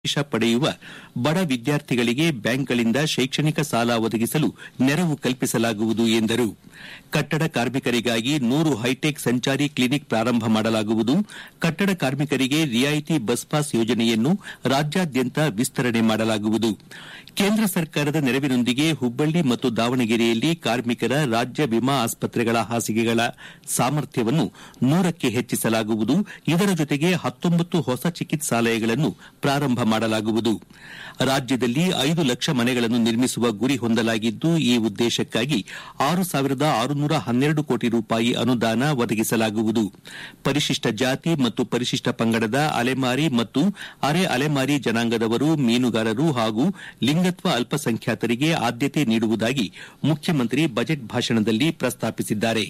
ಪ್ರವೇಶ ಪಡೆಯುವ ಬಡ ವಿದ್ಯಾರ್ಥಿಗಳಿಗೆ ಬ್ಯಾಂಕ್ಗಳಿಂದ ಶೈಕ್ಷಣಿಕ ಸಾಲ ಒದಗಿಸಲು ನೆರವು ಕಲ್ಪಿಸಲಾಗುವುದು ಎಂದರು ಕಟ್ಟಡ ಕಾರ್ಮಿಕರಿಗಾಗಿ ನೂರು ಹೈಟೆಕ್ ಸಂಚಾರಿ ಕ್ಲಿನಿಕ್ ಪ್ರಾರಂಭ ಮಾಡಲಾಗುವುದು ಕಟ್ಟಡ ಕಾರ್ಮಿಕರಿಗೆ ರಿಯಾಯಿತಿ ಬಸ್ ಪಾಸ್ ಯೋಜನೆಯನ್ನು ರಾಜ್ಯಾದ್ಯಂತ ವಿಸ್ತರಣೆ ಮಾಡಲಾಗುವುದು ಕೇಂದ್ರ ಸರ್ಕಾರದ ನೆರವಿನೊಂದಿಗೆ ಹುಬ್ಬಳ್ಳಿ ಮತ್ತು ದಾವಣಗೆರೆಯಲ್ಲಿ ಕಾರ್ಮಿಕರ ರಾಜ್ಯ ವಿಮಾ ಆಸ್ಪತ್ರೆಗಳ ಹಾಸಿಗೆಗಳ ಸಾಮರ್ಥ್ಯವನ್ನು ನೂರಕ್ಕೆ ಹೆಚ್ಚಿಸಲಾಗುವುದು ಇದರ ಜೊತೆಗೆ ಹತ್ತೊಂಬತ್ತು ಹೊಸ ಚಿಕಿತ್ಸಾಲಯಗಳನ್ನು ಪ್ರಾರಂಭ ಮಾಡಲಾಗುವುದು ರಾಜ್ಯದಲ್ಲಿ ಐದು ಲಕ್ಷ ಮನೆಗಳನ್ನು ನಿರ್ಮಿಸುವ ಗುರಿ ಹೊಂದಲಾಗಿದ್ದು ಈ ಉದ್ದೇಶಕ್ಕಾಗಿ ಆರು ಸಾವಿರದ ಆರುನೂರ ಹನ್ನೆರಡು ಕೋಟಿ ರೂಪಾಯಿ ಅನುದಾನ ಒದಗಿಸಲಾಗುವುದು ಪರಿಶಿಷ್ಟ ಜಾತಿ ಮತ್ತು ಪರಿಶಿಷ್ಟ ಪಂಗಡದ ಅಲೆಮಾರಿ ಮತ್ತು ಅರೆ ಅಲೆಮಾರಿ ಜನಾಂಗದವರು ಮೀನುಗಾರರು ಹಾಗೂ ಲಿಂಗತ್ವ ಅಲ್ಪಸಂಖ್ಯಾತರಿಗೆ ಆದ್ಯತೆ ನೀಡುವುದಾಗಿ ಮುಖ್ಯಮಂತ್ರಿ ಬಜೆಟ್ ಭಾಷಣದಲ್ಲಿ ಪ್ರಸ್ತಾಪಿಸಿದ್ದಾರೆ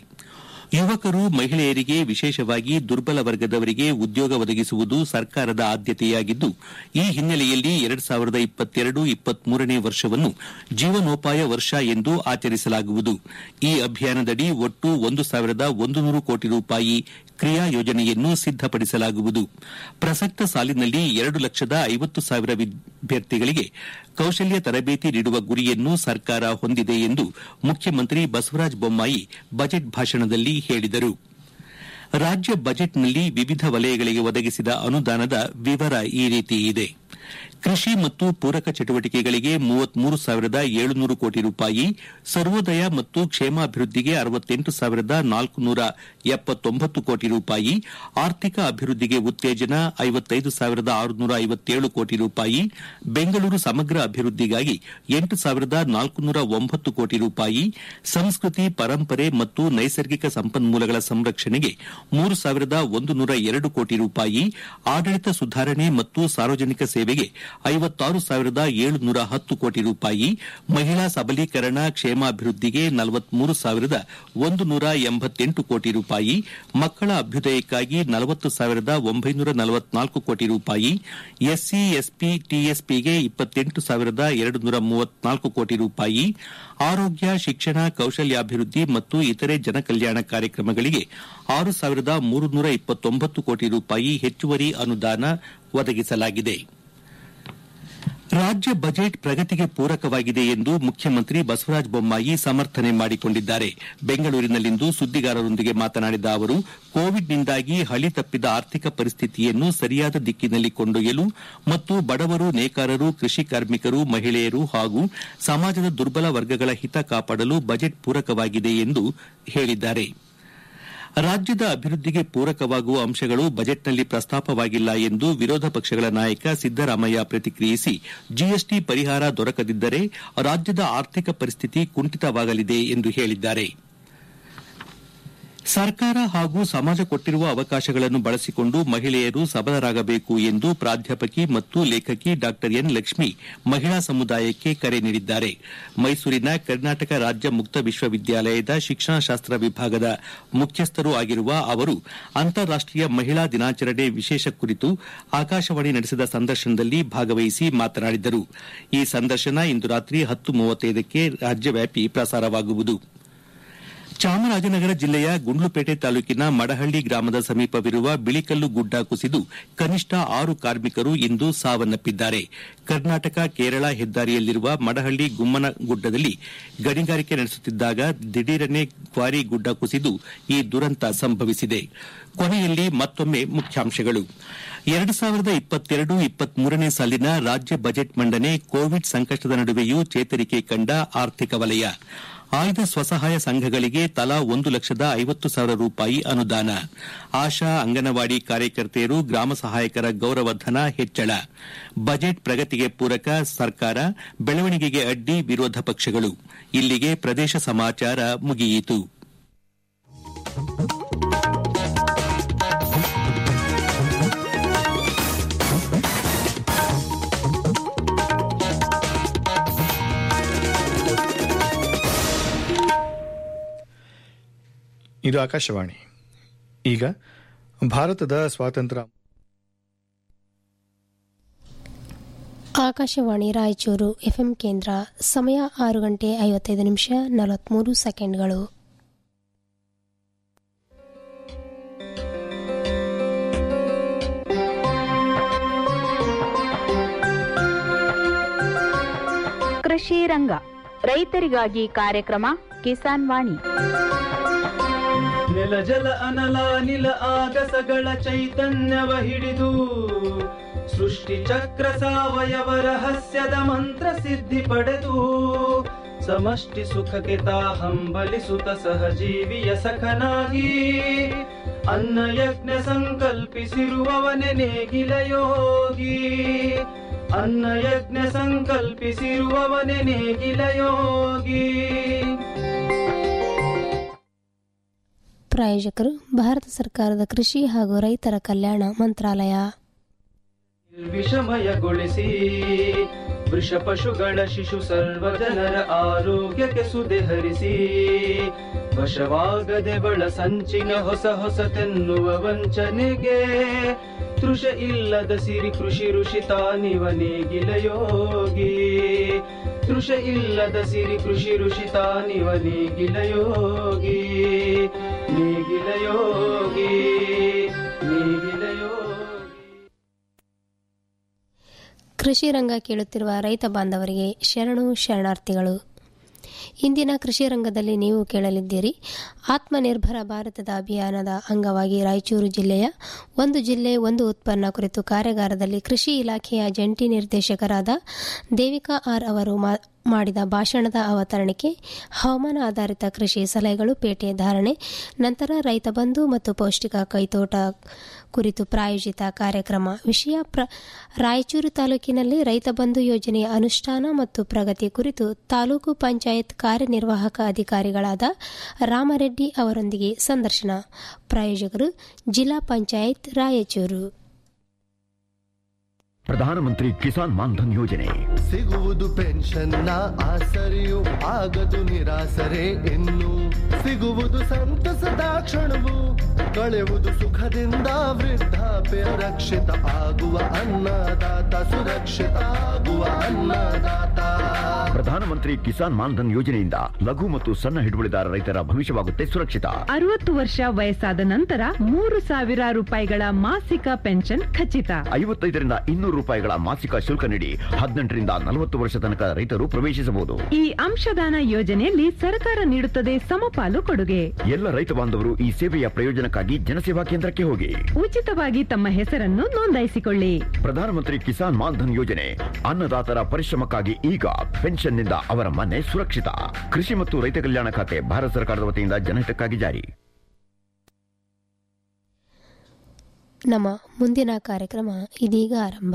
ಯುವಕರು ಮಹಿಳೆಯರಿಗೆ ವಿಶೇಷವಾಗಿ ದುರ್ಬಲ ವರ್ಗದವರಿಗೆ ಉದ್ಯೋಗ ಒದಗಿಸುವುದು ಸರ್ಕಾರದ ಆದ್ಯತೆಯಾಗಿದ್ದು ಈ ಹಿನ್ನೆಲೆಯಲ್ಲಿ ಎರಡ್ ಸಾವಿರದ ಇಪ್ಪತ್ತೆರಡು ಇಪ್ಪತ್ಮೂರನೇ ವರ್ಷವನ್ನು ಜೀವನೋಪಾಯ ವರ್ಷ ಎಂದು ಆಚರಿಸಲಾಗುವುದು ಈ ಅಭಿಯಾನದಡಿ ಒಟ್ಟು ಒಂದು ಸಾವಿರದ ಒಂದು ನೂರು ಕೋಟಿ ರೂಪಾಯಿ ಕ್ರಿಯಾ ಯೋಜನೆಯನ್ನು ಸಿದ್ದಪಡಿಸಲಾಗುವುದು ಪ್ರಸಕ್ತ ಸಾಲಿನಲ್ಲಿ ಎರಡು ಲಕ್ಷದ ಐವತ್ತು ಸಾವಿರ ವಿದ್ಯಾರ್ಥಿಗಳಿಗೆ ಕೌಶಲ್ಯ ತರಬೇತಿ ನೀಡುವ ಗುರಿಯನ್ನು ಸರ್ಕಾರ ಹೊಂದಿದೆ ಎಂದು ಮುಖ್ಯಮಂತ್ರಿ ಬಸವರಾಜ ಬೊಮ್ಮಾಯಿ ಬಜೆಟ್ ಭಾಷಣದಲ್ಲಿ ಹೇಳಿದರು ರಾಜ್ಯ ಬಜೆಟ್ನಲ್ಲಿ ವಿವಿಧ ವಲಯಗಳಿಗೆ ಒದಗಿಸಿದ ಅನುದಾನದ ವಿವರ ಈ ರೀತಿ ಇದೆ ಕೃಷಿ ಮತ್ತು ಪೂರಕ ಚಟುವಟಿಕೆಗಳಿಗೆ ಮೂವತ್ಮೂರು ಸಾವಿರದ ಏಳುನೂರು ಕೋಟಿ ರೂಪಾಯಿ ಸರ್ವೋದಯ ಮತ್ತು ಕ್ಷೇಮಾಭಿವೃದ್ಧಿಗೆ ಅರವತ್ತೆಂಟು ಸಾವಿರದ ನಾಲ್ಕುನೂರ ಎಪ್ಪತ್ತೊಂಬತ್ತು ಕೋಟಿ ರೂಪಾಯಿ ಆರ್ಥಿಕ ಅಭಿವೃದ್ಧಿಗೆ ಉತ್ತೇಜನ ಐವತ್ತೈದು ಸಾವಿರದ ಆರುನೂರ ಐವತ್ತೇಳು ಕೋಟಿ ರೂಪಾಯಿ ಬೆಂಗಳೂರು ಸಮಗ್ರ ಅಭಿವೃದ್ಧಿಗಾಗಿ ಎಂಟು ಸಾವಿರದ ನಾಲ್ಕುನೂರ ಒಂಬತ್ತು ಕೋಟಿ ರೂಪಾಯಿ ಸಂಸ್ಕೃತಿ ಪರಂಪರೆ ಮತ್ತು ನೈಸರ್ಗಿಕ ಸಂಪನ್ಮೂಲಗಳ ಸಂರಕ್ಷಣೆಗೆ ಮೂರು ಸಾವಿರದ ಒಂದು ನೂರ ಎರಡು ಕೋಟಿ ರೂಪಾಯಿ ಆಡಳಿತ ಸುಧಾರಣೆ ಮತ್ತು ಸಾರ್ವಜನಿಕ ಸೇವೆಗೆ ಐವತ್ತಾರು ಸಾವಿರದ ಏಳುನೂರ ಹತ್ತು ಕೋಟಿ ರೂಪಾಯಿ ಮಹಿಳಾ ಸಬಲೀಕರಣ ಕ್ಷೇಮಾಭಿವೃದ್ಧಿಗೆ ನಲವತ್ಮೂರು ಸಾವಿರದ ಒಂದು ನೂರ ಎಂಬತ್ತೆಂಟು ಕೋಟಿ ರೂಪಾಯಿ ಮಕ್ಕಳ ಅಭ್ಯುದಯಕ್ಕಾಗಿ ನಲವತ್ತು ಸಾವಿರದ ಒಂಬೈನೂರ ನಲವತ್ನಾಲ್ಕು ಕೋಟಿ ರೂಪಾಯಿ ಎಸ್ಸಿ ಎಸ್ಪಿ ಟಿಎಸ್ಪಿಗೆ ಇಪ್ಪತ್ತೆಂಟು ಸಾವಿರದ ಎರಡು ನೂರ ಮೂವತ್ನಾಲ್ಕು ಕೋಟಿ ರೂಪಾಯಿ ಆರೋಗ್ಯ ಶಿಕ್ಷಣ ಕೌಶಲ್ಯಾಭಿವೃದ್ಧಿ ಮತ್ತು ಇತರೆ ಜನಕಲ್ಯಾಣ ಕಾರ್ಯಕ್ರಮಗಳಿಗೆ ಆರು ಸಾವಿರದ ಮೂರುನೂರ ಇಪ್ಪತ್ತೊಂಬತ್ತು ಕೋಟಿ ರೂಪಾಯಿ ಹೆಚ್ಚುವರಿ ಅನುದಾನ ಒದಗಿಸಲಾಗಿದೆ ರಾಜ್ಯ ಬಜೆಟ್ ಪ್ರಗತಿಗೆ ಪೂರಕವಾಗಿದೆ ಎಂದು ಮುಖ್ಯಮಂತ್ರಿ ಬಸವರಾಜ ಬೊಮ್ಮಾಯಿ ಸಮರ್ಥನೆ ಮಾಡಿಕೊಂಡಿದ್ದಾರೆ ಬೆಂಗಳೂರಿನಲ್ಲಿಂದು ಸುದ್ದಿಗಾರರೊಂದಿಗೆ ಮಾತನಾಡಿದ ಅವರು ಕೋವಿಡ್ನಿಂದಾಗಿ ಹಳಿ ತಪ್ಪಿದ ಆರ್ಥಿಕ ಪರಿಸ್ಥಿತಿಯನ್ನು ಸರಿಯಾದ ದಿಕ್ಕಿನಲ್ಲಿ ಕೊಂಡೊಯ್ಯಲು ಮತ್ತು ಬಡವರು ನೇಕಾರರು ಕೃಷಿ ಕಾರ್ಮಿಕರು ಮಹಿಳೆಯರು ಹಾಗೂ ಸಮಾಜದ ದುರ್ಬಲ ವರ್ಗಗಳ ಹಿತ ಕಾಪಾಡಲು ಬಜೆಟ್ ಪೂರಕವಾಗಿದೆ ಎಂದು ಹೇಳಿದ್ದಾರೆ ರಾಜ್ಯದ ಅಭಿವೃದ್ಧಿಗೆ ಪೂರಕವಾಗುವ ಅಂಶಗಳು ಬಜೆಟ್ನಲ್ಲಿ ಪ್ರಸ್ತಾಪವಾಗಿಲ್ಲ ಎಂದು ವಿರೋಧ ಪಕ್ಷಗಳ ನಾಯಕ ಸಿದ್ದರಾಮಯ್ಯ ಪ್ರತಿಕ್ರಿಯಿಸಿ ಜಿಎಸ್ಟಿ ಪರಿಹಾರ ದೊರಕದಿದ್ದರೆ ರಾಜ್ಯದ ಆರ್ಥಿಕ ಪರಿಸ್ಥಿತಿ ಕುಂಠಿತವಾಗಲಿದೆ ಎಂದು ಹೇಳಿದ್ದಾರೆ ಸರ್ಕಾರ ಹಾಗೂ ಸಮಾಜ ಕೊಟ್ಟಿರುವ ಅವಕಾಶಗಳನ್ನು ಬಳಸಿಕೊಂಡು ಮಹಿಳೆಯರು ಸಬಲರಾಗಬೇಕು ಎಂದು ಪ್ರಾಧ್ಯಾಪಕಿ ಮತ್ತು ಲೇಖಕಿ ಡಾ ಎನ್ ಲಕ್ಷ್ಮಿ ಮಹಿಳಾ ಸಮುದಾಯಕ್ಕೆ ಕರೆ ನೀಡಿದ್ದಾರೆ ಮೈಸೂರಿನ ಕರ್ನಾಟಕ ರಾಜ್ಯ ಮುಕ್ತ ವಿಶ್ವವಿದ್ಯಾಲಯದ ಶಿಕ್ಷಣಶಾಸ್ತ್ರ ವಿಭಾಗದ ಮುಖ್ಯಸ್ಥರೂ ಆಗಿರುವ ಅವರು ಅಂತಾರಾಷ್ಟೀಯ ಮಹಿಳಾ ದಿನಾಚರಣೆ ವಿಶೇಷ ಕುರಿತು ಆಕಾಶವಾಣಿ ನಡೆಸಿದ ಸಂದರ್ಶನದಲ್ಲಿ ಭಾಗವಹಿಸಿ ಮಾತನಾಡಿದರು ಈ ಸಂದರ್ಶನ ಇಂದು ರಾತ್ರಿ ಹತ್ತು ಮೂವತ್ತೈದಕ್ಕೆ ರಾಜ್ಯವ್ಯಾಪಿ ಪ್ರಸಾರವಾಗುವುದು ಚಾಮರಾಜನಗರ ಜಿಲ್ಲೆಯ ಗುಂಡ್ಲುಪೇಟೆ ತಾಲೂಕಿನ ಮಡಹಳ್ಳಿ ಗ್ರಾಮದ ಸಮೀಪವಿರುವ ಬಿಳಿಕಲ್ಲು ಗುಡ್ಡ ಕುಸಿದು ಕನಿಷ್ಠ ಆರು ಕಾರ್ಮಿಕರು ಇಂದು ಸಾವನ್ನಪ್ಪಿದ್ದಾರೆ ಕರ್ನಾಟಕ ಕೇರಳ ಹೆದ್ದಾರಿಯಲ್ಲಿರುವ ಮಡಹಳ್ಳಿ ಗುಮ್ಮನಗುಡ್ಡದಲ್ಲಿ ಗಣಿಗಾರಿಕೆ ನಡೆಸುತ್ತಿದ್ದಾಗ ದಿಢೀರನೆ ಕ್ವಾರಿ ಗುಡ್ಡ ಕುಸಿದು ಈ ದುರಂತ ಸಂಭವಿಸಿದೆ ಕೊನೆಯಲ್ಲಿ ಮತ್ತೊಮ್ಮೆ ಮುಖ್ಯಾಂಶಗಳು ಎರಡು ಸಾವಿರದ ಇಪ್ಪತ್ತೆರಡು ಇಪ್ಪತ್ಮೂರನೇ ಸಾಲಿನ ರಾಜ್ಯ ಬಜೆಟ್ ಮಂಡನೆ ಕೋವಿಡ್ ಸಂಕಷ್ಟದ ನಡುವೆಯೂ ಚೇತರಿಕೆ ಕಂಡ ಆರ್ಥಿಕ ವಲಯ ಆಯ್ದ ಸ್ವಸಹಾಯ ಸಂಘಗಳಿಗೆ ತಲಾ ಒಂದು ಲಕ್ಷದ ಐವತ್ತು ಸಾವಿರ ರೂಪಾಯಿ ಅನುದಾನ ಆಶಾ ಅಂಗನವಾಡಿ ಕಾರ್ಯಕರ್ತೆಯರು ಗ್ರಾಮ ಸಹಾಯಕರ ಗೌರವಧನ ಹೆಚ್ಚಳ ಬಜೆಟ್ ಪ್ರಗತಿಗೆ ಪೂರಕ ಸರ್ಕಾರ ಬೆಳವಣಿಗೆಗೆ ಅಡ್ಡಿ ವಿರೋಧ ಪಕ್ಷಗಳು ಇಲ್ಲಿಗೆ ಪ್ರದೇಶ ಸಮಾಚಾರ ಮುಗಿಯಿತು ಇದು ಆಕಾಶವಾಣಿ ಈಗ ಭಾರತದ ಸ್ವಾತಂತ್ರ್ಯ ಆಕಾಶವಾಣಿ ರಾಯಚೂರು ಎಫ್ಎಂ ಕೇಂದ್ರ ಸಮಯ ಆರು ಗಂಟೆ ಐವತ್ತೈದು ನಿಮಿಷ ನಲವತ್ಮೂರು ಸೆಕೆಂಡ್ಗಳು ಕೃಷಿ ರಂಗ ರೈತರಿಗಾಗಿ ಕಾರ್ಯಕ್ರಮ ಕಿಸಾನ್ ವಾಣಿ ನೆಲ ಜಲ ಅನಲ ನಿಲ ಆಗಸಗಳ ಚೈತನ್ಯವ ಹಿಡಿದು ಸೃಷ್ಟಿ ಚಕ್ರ ಸಾವಯವ ರಹಸ್ಯದ ಮಂತ್ರ ಸಿದ್ಧಿ ಪಡೆದು ಸಮಷ್ಟಿ ಸುಖಕ್ಕೆ ತಾ ಹಂಬಲಿಸುತ್ತ ಸಹಜೀವಿಯ ಸಖನಾಗಿ ಅನ್ನ ಯಜ್ಞ ಸಂಕಲ್ಪಿಸಿರುವವನೆ ನೇಗಿಲ ಯೋಗಿ ಅನ್ನ ಯಜ್ಞ ಸಂಕಲ್ಪಿಸಿರುವವನೆ ನೇಗಿಲ ಯೋಗಿ ಪ್ರಾಯೋಜಕರು ಭಾರತ ಸರ್ಕಾರದ ಕೃಷಿ ಹಾಗೂ ರೈತರ ಕಲ್ಯಾಣ ಮಂತ್ರಾಲಯ ವಿಷಮಯಗೊಳಿಸಿ ವೃಷ ಪಶುಗಳ ಶಿಶು ಸರ್ವ ಜನರ ಆರೋಗ್ಯಕ್ಕೆ ಸುದೆ ಹರಿಸಿ ವಶವಾಗದೆ ಬಳ ಸಂಚಿನ ಹೊಸ ಹೊಸತೆನ್ನುವ ವಂಚನೆಗೆ ತೃಷ ಇಲ್ಲದ ಸಿರಿ ಕೃಷಿ ಋಷಿ ತಾನಿವ ನೇಗಿಲ ಯೋಗಿ ತೃಷ ಇಲ್ಲದ ಸಿರಿ ಕೃಷಿ ಋಷಿ ತಾನಿವ ನೇಗಿಲ ಯೋಗಿ ನೇಗಿಲ ಯೋಗಿ ನೇಗಿಲ ಯೋಗಿ ಕೃಷಿ ರಂಗ ಕೇಳುತ್ತಿರುವ ರೈತ ಬಾಂಧವರಿಗೆ ಶರಣು ಶರಣಾರ್ಥಿಗಳು ಇಂದಿನ ಕೃಷಿ ರಂಗದಲ್ಲಿ ನೀವು ಕೇಳಲಿದ್ದೀರಿ ಆತ್ಮನಿರ್ಭರ ಭಾರತದ ಅಭಿಯಾನದ ಅಂಗವಾಗಿ ರಾಯಚೂರು ಜಿಲ್ಲೆಯ ಒಂದು ಜಿಲ್ಲೆ ಒಂದು ಉತ್ಪನ್ನ ಕುರಿತು ಕಾರ್ಯಾಗಾರದಲ್ಲಿ ಕೃಷಿ ಇಲಾಖೆಯ ಜಂಟಿ ನಿರ್ದೇಶಕರಾದ ದೇವಿಕಾ ಆರ್ ಅವರು ಮಾ- ಮಾಡಿದ ಭಾಷಣದ ಅವತರಣಿಕೆ ಹವಾಮಾನ ಆಧಾರಿತ ಕೃಷಿ ಸಲಹೆಗಳು ಪೇಟೆ ಧಾರಣೆ ನಂತರ ರೈತ ಬಂಧು ಮತ್ತು ಪೌಷ್ಟಿಕ ಕೈತೋಟ ಕುರಿತು ಪ್ರಾಯೋಜಿತ ಕಾರ್ಯಕ್ರಮ ವಿಷಯ ಪ್ರ ರಾಯಚೂರು ತಾಲೂಕಿನಲ್ಲಿ ರೈತ ಬಂಧು ಯೋಜನೆಯ ಅನುಷ್ಠಾನ ಮತ್ತು ಪ್ರಗತಿ ಕುರಿತು ತಾಲೂಕು ಪಂಚಾಯತ್ ಕಾರ್ಯನಿರ್ವಾಹಕ ಅಧಿಕಾರಿಗಳಾದ ರಾಮರೆಡ್ಡಿ ಅವರೊಂದಿಗೆ ಸಂದರ್ಶನ ಪ್ರಾಯೋಜಕರು ಜಿಲ್ಲಾ ಪಂಚಾಯತ್ ರಾಯಚೂರು ಪ್ರಧಾನಮಂತ್ರಿ ಕಿಸಾನ್ ಮಾನ್ಧನ್ ಯೋಜನೆ ಸಿಗುವುದು ಪೆನ್ಷನ್ನ ಆಸರೆಯು ಆಗದು ನಿರಾಸರೆ ಇನ್ನು ಸಿಗುವುದು ಸಂತಸದ ಕ್ಷಣವು ಕಳೆಯುವುದು ಸುಖದಿಂದ ವೃದ್ಧಾಪ್ಯ ರಕ್ಷಿತ ಆಗುವ ಅನ್ನದಾತ ಸುರಕ್ಷಿತ ಆಗುವ ಅನ್ನದಾತ ಪ್ರಧಾನಮಂತ್ರಿ ಕಿಸಾನ್ ಮಾನ್ಧನ್ ಯೋಜನೆಯಿಂದ ಲಘು ಮತ್ತು ಸಣ್ಣ ಹಿಡುವಳಿದಾರ ರೈತರ ಭವಿಷ್ಯವಾಗುತ್ತೆ ಸುರಕ್ಷಿತ ಅರವತ್ತು ವರ್ಷ ವಯಸ್ಸಾದ ನಂತರ ಮೂರು ಸಾವಿರ ರೂಪಾಯಿಗಳ ಮಾಸಿಕ ಪೆನ್ಷನ್ ಖಚಿತ ಐವತ್ತೈದರಿಂದ ಇನ್ನೂರು ರೂಪಾಯಿಗಳ ಮಾಸಿಕ ಶುಲ್ಕ ನೀಡಿ ಹದಿನೆಂಟರಿಂದ ನಲವತ್ತು ವರ್ಷ ತನಕ ರೈತರು ಪ್ರವೇಶಿಸಬಹುದು ಈ ಅಂಶದಾನ ಯೋಜನೆಯಲ್ಲಿ ಸರ್ಕಾರ ನೀಡುತ್ತದೆ ಸಮಪಾಲು ಕೊಡುಗೆ ಎಲ್ಲ ರೈತ ಬಾಂಧವರು ಈ ಸೇವೆಯ ಪ್ರಯೋಜನಕ್ಕಾಗಿ ಜನಸೇವಾ ಕೇಂದ್ರಕ್ಕೆ ಹೋಗಿ ಉಚಿತವಾಗಿ ತಮ್ಮ ಹೆಸರನ್ನು ನೋಂದಾಯಿಸಿಕೊಳ್ಳಿ ಪ್ರಧಾನಮಂತ್ರಿ ಕಿಸಾನ್ ಮಾನ್ಧನ್ ಯೋಜನೆ ಅನ್ನದಾತರ ಪರಿಶ್ರಮಕ್ಕಾಗಿ ಈಗ ಪೆನ್ಷನ್ನಿಂದ ಅವರ ಮನೆ ಸುರಕ್ಷಿತ ಕೃಷಿ ಮತ್ತು ರೈತ ಕಲ್ಯಾಣ ಖಾತೆ ಭಾರತ ಸರ್ಕಾರದ ವತಿಯಿಂದ ಜನಹಿತಕ್ಕಾಗಿ ಜಾರಿ ನಮ್ಮ ಮುಂದಿನ ಕಾರ್ಯಕ್ರಮ ಇದೀಗ ಆರಂಭ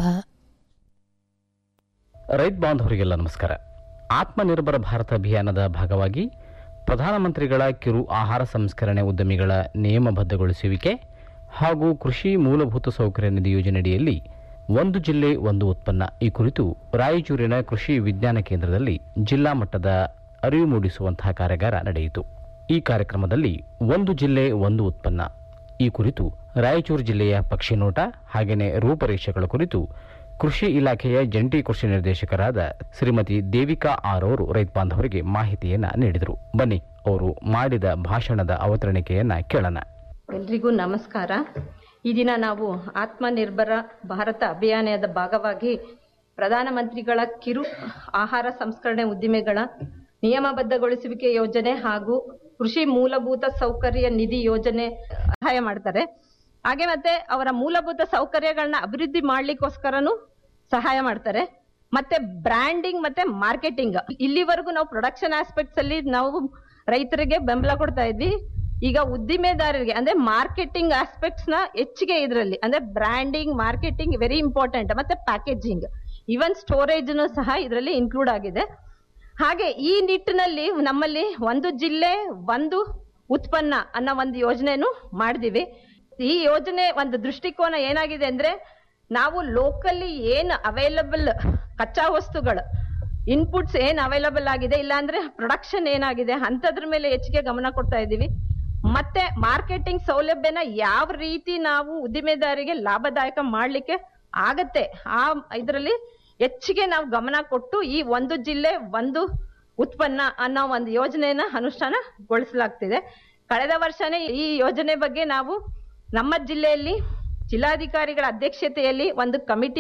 ರೈತ ಬಾಂಧವರಿಗೆಲ್ಲ ನಮಸ್ಕಾರ ಆತ್ಮನಿರ್ಭರ ಭಾರತ ಅಭಿಯಾನದ ಭಾಗವಾಗಿ ಪ್ರಧಾನಮಂತ್ರಿಗಳ ಕಿರು ಆಹಾರ ಸಂಸ್ಕರಣೆ ಉದ್ಯಮಿಗಳ ನಿಯಮಬದ್ಧಗೊಳಿಸುವಿಕೆ ಹಾಗೂ ಕೃಷಿ ಮೂಲಭೂತ ಸೌಕರ್ಯ ನಿಧಿ ಯೋಜನೆಯಡಿಯಲ್ಲಿ ಒಂದು ಜಿಲ್ಲೆ ಒಂದು ಉತ್ಪನ್ನ ಈ ಕುರಿತು ರಾಯಚೂರಿನ ಕೃಷಿ ವಿಜ್ಞಾನ ಕೇಂದ್ರದಲ್ಲಿ ಜಿಲ್ಲಾ ಮಟ್ಟದ ಅರಿವು ಮೂಡಿಸುವಂತಹ ಕಾರ್ಯಾಗಾರ ನಡೆಯಿತು ಈ ಕಾರ್ಯಕ್ರಮದಲ್ಲಿ ಒಂದು ಜಿಲ್ಲೆ ಒಂದು ಉತ್ಪನ್ನ ಈ ಕುರಿತು ರಾಯಚೂರು ಜಿಲ್ಲೆಯ ಪಕ್ಷಿನೋಟ ಹಾಗೆಯೇ ರೂಪರೇಷೆಗಳ ಕುರಿತು ಕೃಷಿ ಇಲಾಖೆಯ ಜಂಟಿ ಕೃಷಿ ನಿರ್ದೇಶಕರಾದ ಶ್ರೀಮತಿ ದೇವಿಕಾ ಆರ್ ಅವರು ರೈತ ಬಾಂಧವರಿಗೆ ಮಾಹಿತಿಯನ್ನ ನೀಡಿದರು ಬನ್ನಿ ಅವರು ಮಾಡಿದ ಭಾಷಣದ ಅವತರಣಿಕೆಯನ್ನ ಕೇಳೋಣ ಎಲ್ರಿಗೂ ನಮಸ್ಕಾರ ಈ ದಿನ ನಾವು ಆತ್ಮನಿರ್ಭರ ಭಾರತ ಅಭಿಯಾನದ ಭಾಗವಾಗಿ ಪ್ರಧಾನಮಂತ್ರಿಗಳ ಕಿರು ಆಹಾರ ಸಂಸ್ಕರಣೆ ಉದ್ದಿಮೆಗಳ ನಿಯಮಬದ್ಧಗೊಳಿಸುವಿಕೆ ಯೋಜನೆ ಹಾಗೂ ಕೃಷಿ ಮೂಲಭೂತ ಸೌಕರ್ಯ ನಿಧಿ ಯೋಜನೆ ಸಹಾಯ ಮಾಡ್ತಾರೆ ಹಾಗೆ ಮತ್ತೆ ಅವರ ಮೂಲಭೂತ ಸೌಕರ್ಯಗಳನ್ನ ಅಭಿವೃದ್ಧಿ ಮಾಡ್ಲಿಕ್ಕೋಸ್ಕರನು ಸಹಾಯ ಮಾಡ್ತಾರೆ ಮತ್ತೆ ಬ್ರ್ಯಾಂಡಿಂಗ್ ಮತ್ತೆ ಮಾರ್ಕೆಟಿಂಗ್ ಇಲ್ಲಿವರೆಗೂ ನಾವು ಪ್ರೊಡಕ್ಷನ್ ಆಸ್ಪೆಕ್ಟ್ಸ್ ಅಲ್ಲಿ ನಾವು ರೈತರಿಗೆ ಬೆಂಬಲ ಕೊಡ್ತಾ ಇದ್ವಿ ಈಗ ಉದ್ದಿಮೆದಾರರಿಗೆ ಅಂದ್ರೆ ಮಾರ್ಕೆಟಿಂಗ್ ಆಸ್ಪೆಕ್ಟ್ಸ್ ನ ಹೆಚ್ಚಿಗೆ ಇದರಲ್ಲಿ ಅಂದ್ರೆ ಬ್ರ್ಯಾಂಡಿಂಗ್ ಮಾರ್ಕೆಟಿಂಗ್ ವೆರಿ ಇಂಪಾರ್ಟೆಂಟ್ ಮತ್ತೆ ಪ್ಯಾಕೇಜಿಂಗ್ ಈವನ್ ಸ್ಟೋರೇಜ್ ಸಹ ಇದರಲ್ಲಿ ಇನ್ಕ್ಲೂಡ್ ಆಗಿದೆ ಹಾಗೆ ಈ ನಿಟ್ಟಿನಲ್ಲಿ ನಮ್ಮಲ್ಲಿ ಒಂದು ಜಿಲ್ಲೆ ಒಂದು ಉತ್ಪನ್ನ ಅನ್ನೋ ಒಂದು ಯೋಜನೆನು ಮಾಡಿದೀವಿ ಈ ಯೋಜನೆ ಒಂದು ದೃಷ್ಟಿಕೋನ ಏನಾಗಿದೆ ಅಂದ್ರೆ ನಾವು ಲೋಕಲ್ಲಿ ಏನು ಅವೈಲಬಲ್ ಕಚ್ಚಾ ವಸ್ತುಗಳು ಇನ್ಪುಟ್ಸ್ ಏನ್ ಅವೈಲಬಲ್ ಆಗಿದೆ ಇಲ್ಲಾಂದ್ರೆ ಪ್ರೊಡಕ್ಷನ್ ಏನಾಗಿದೆ ಅಂತದ್ರ ಮೇಲೆ ಹೆಚ್ಚಿಗೆ ಗಮನ ಕೊಡ್ತಾ ಇದ್ದೀವಿ ಮತ್ತೆ ಮಾರ್ಕೆಟಿಂಗ್ ಸೌಲಭ್ಯನ ಯಾವ ರೀತಿ ನಾವು ಉದ್ದಿಮೆದಾರಿಗೆ ಲಾಭದಾಯಕ ಮಾಡ್ಲಿಕ್ಕೆ ಆಗತ್ತೆ ಆ ಇದರಲ್ಲಿ ಹೆಚ್ಚಿಗೆ ನಾವು ಗಮನ ಕೊಟ್ಟು ಈ ಒಂದು ಜಿಲ್ಲೆ ಒಂದು ಉತ್ಪನ್ನ ಅನ್ನೋ ಒಂದು ಯೋಜನೆಯನ್ನ ಅನುಷ್ಠಾನಗೊಳಿಸಲಾಗ್ತಿದೆ ಕಳೆದ ವರ್ಷನೇ ಈ ಯೋಜನೆ ಬಗ್ಗೆ ನಾವು ನಮ್ಮ ಜಿಲ್ಲೆಯಲ್ಲಿ ಜಿಲ್ಲಾಧಿಕಾರಿಗಳ ಅಧ್ಯಕ್ಷತೆಯಲ್ಲಿ ಒಂದು ಕಮಿಟಿ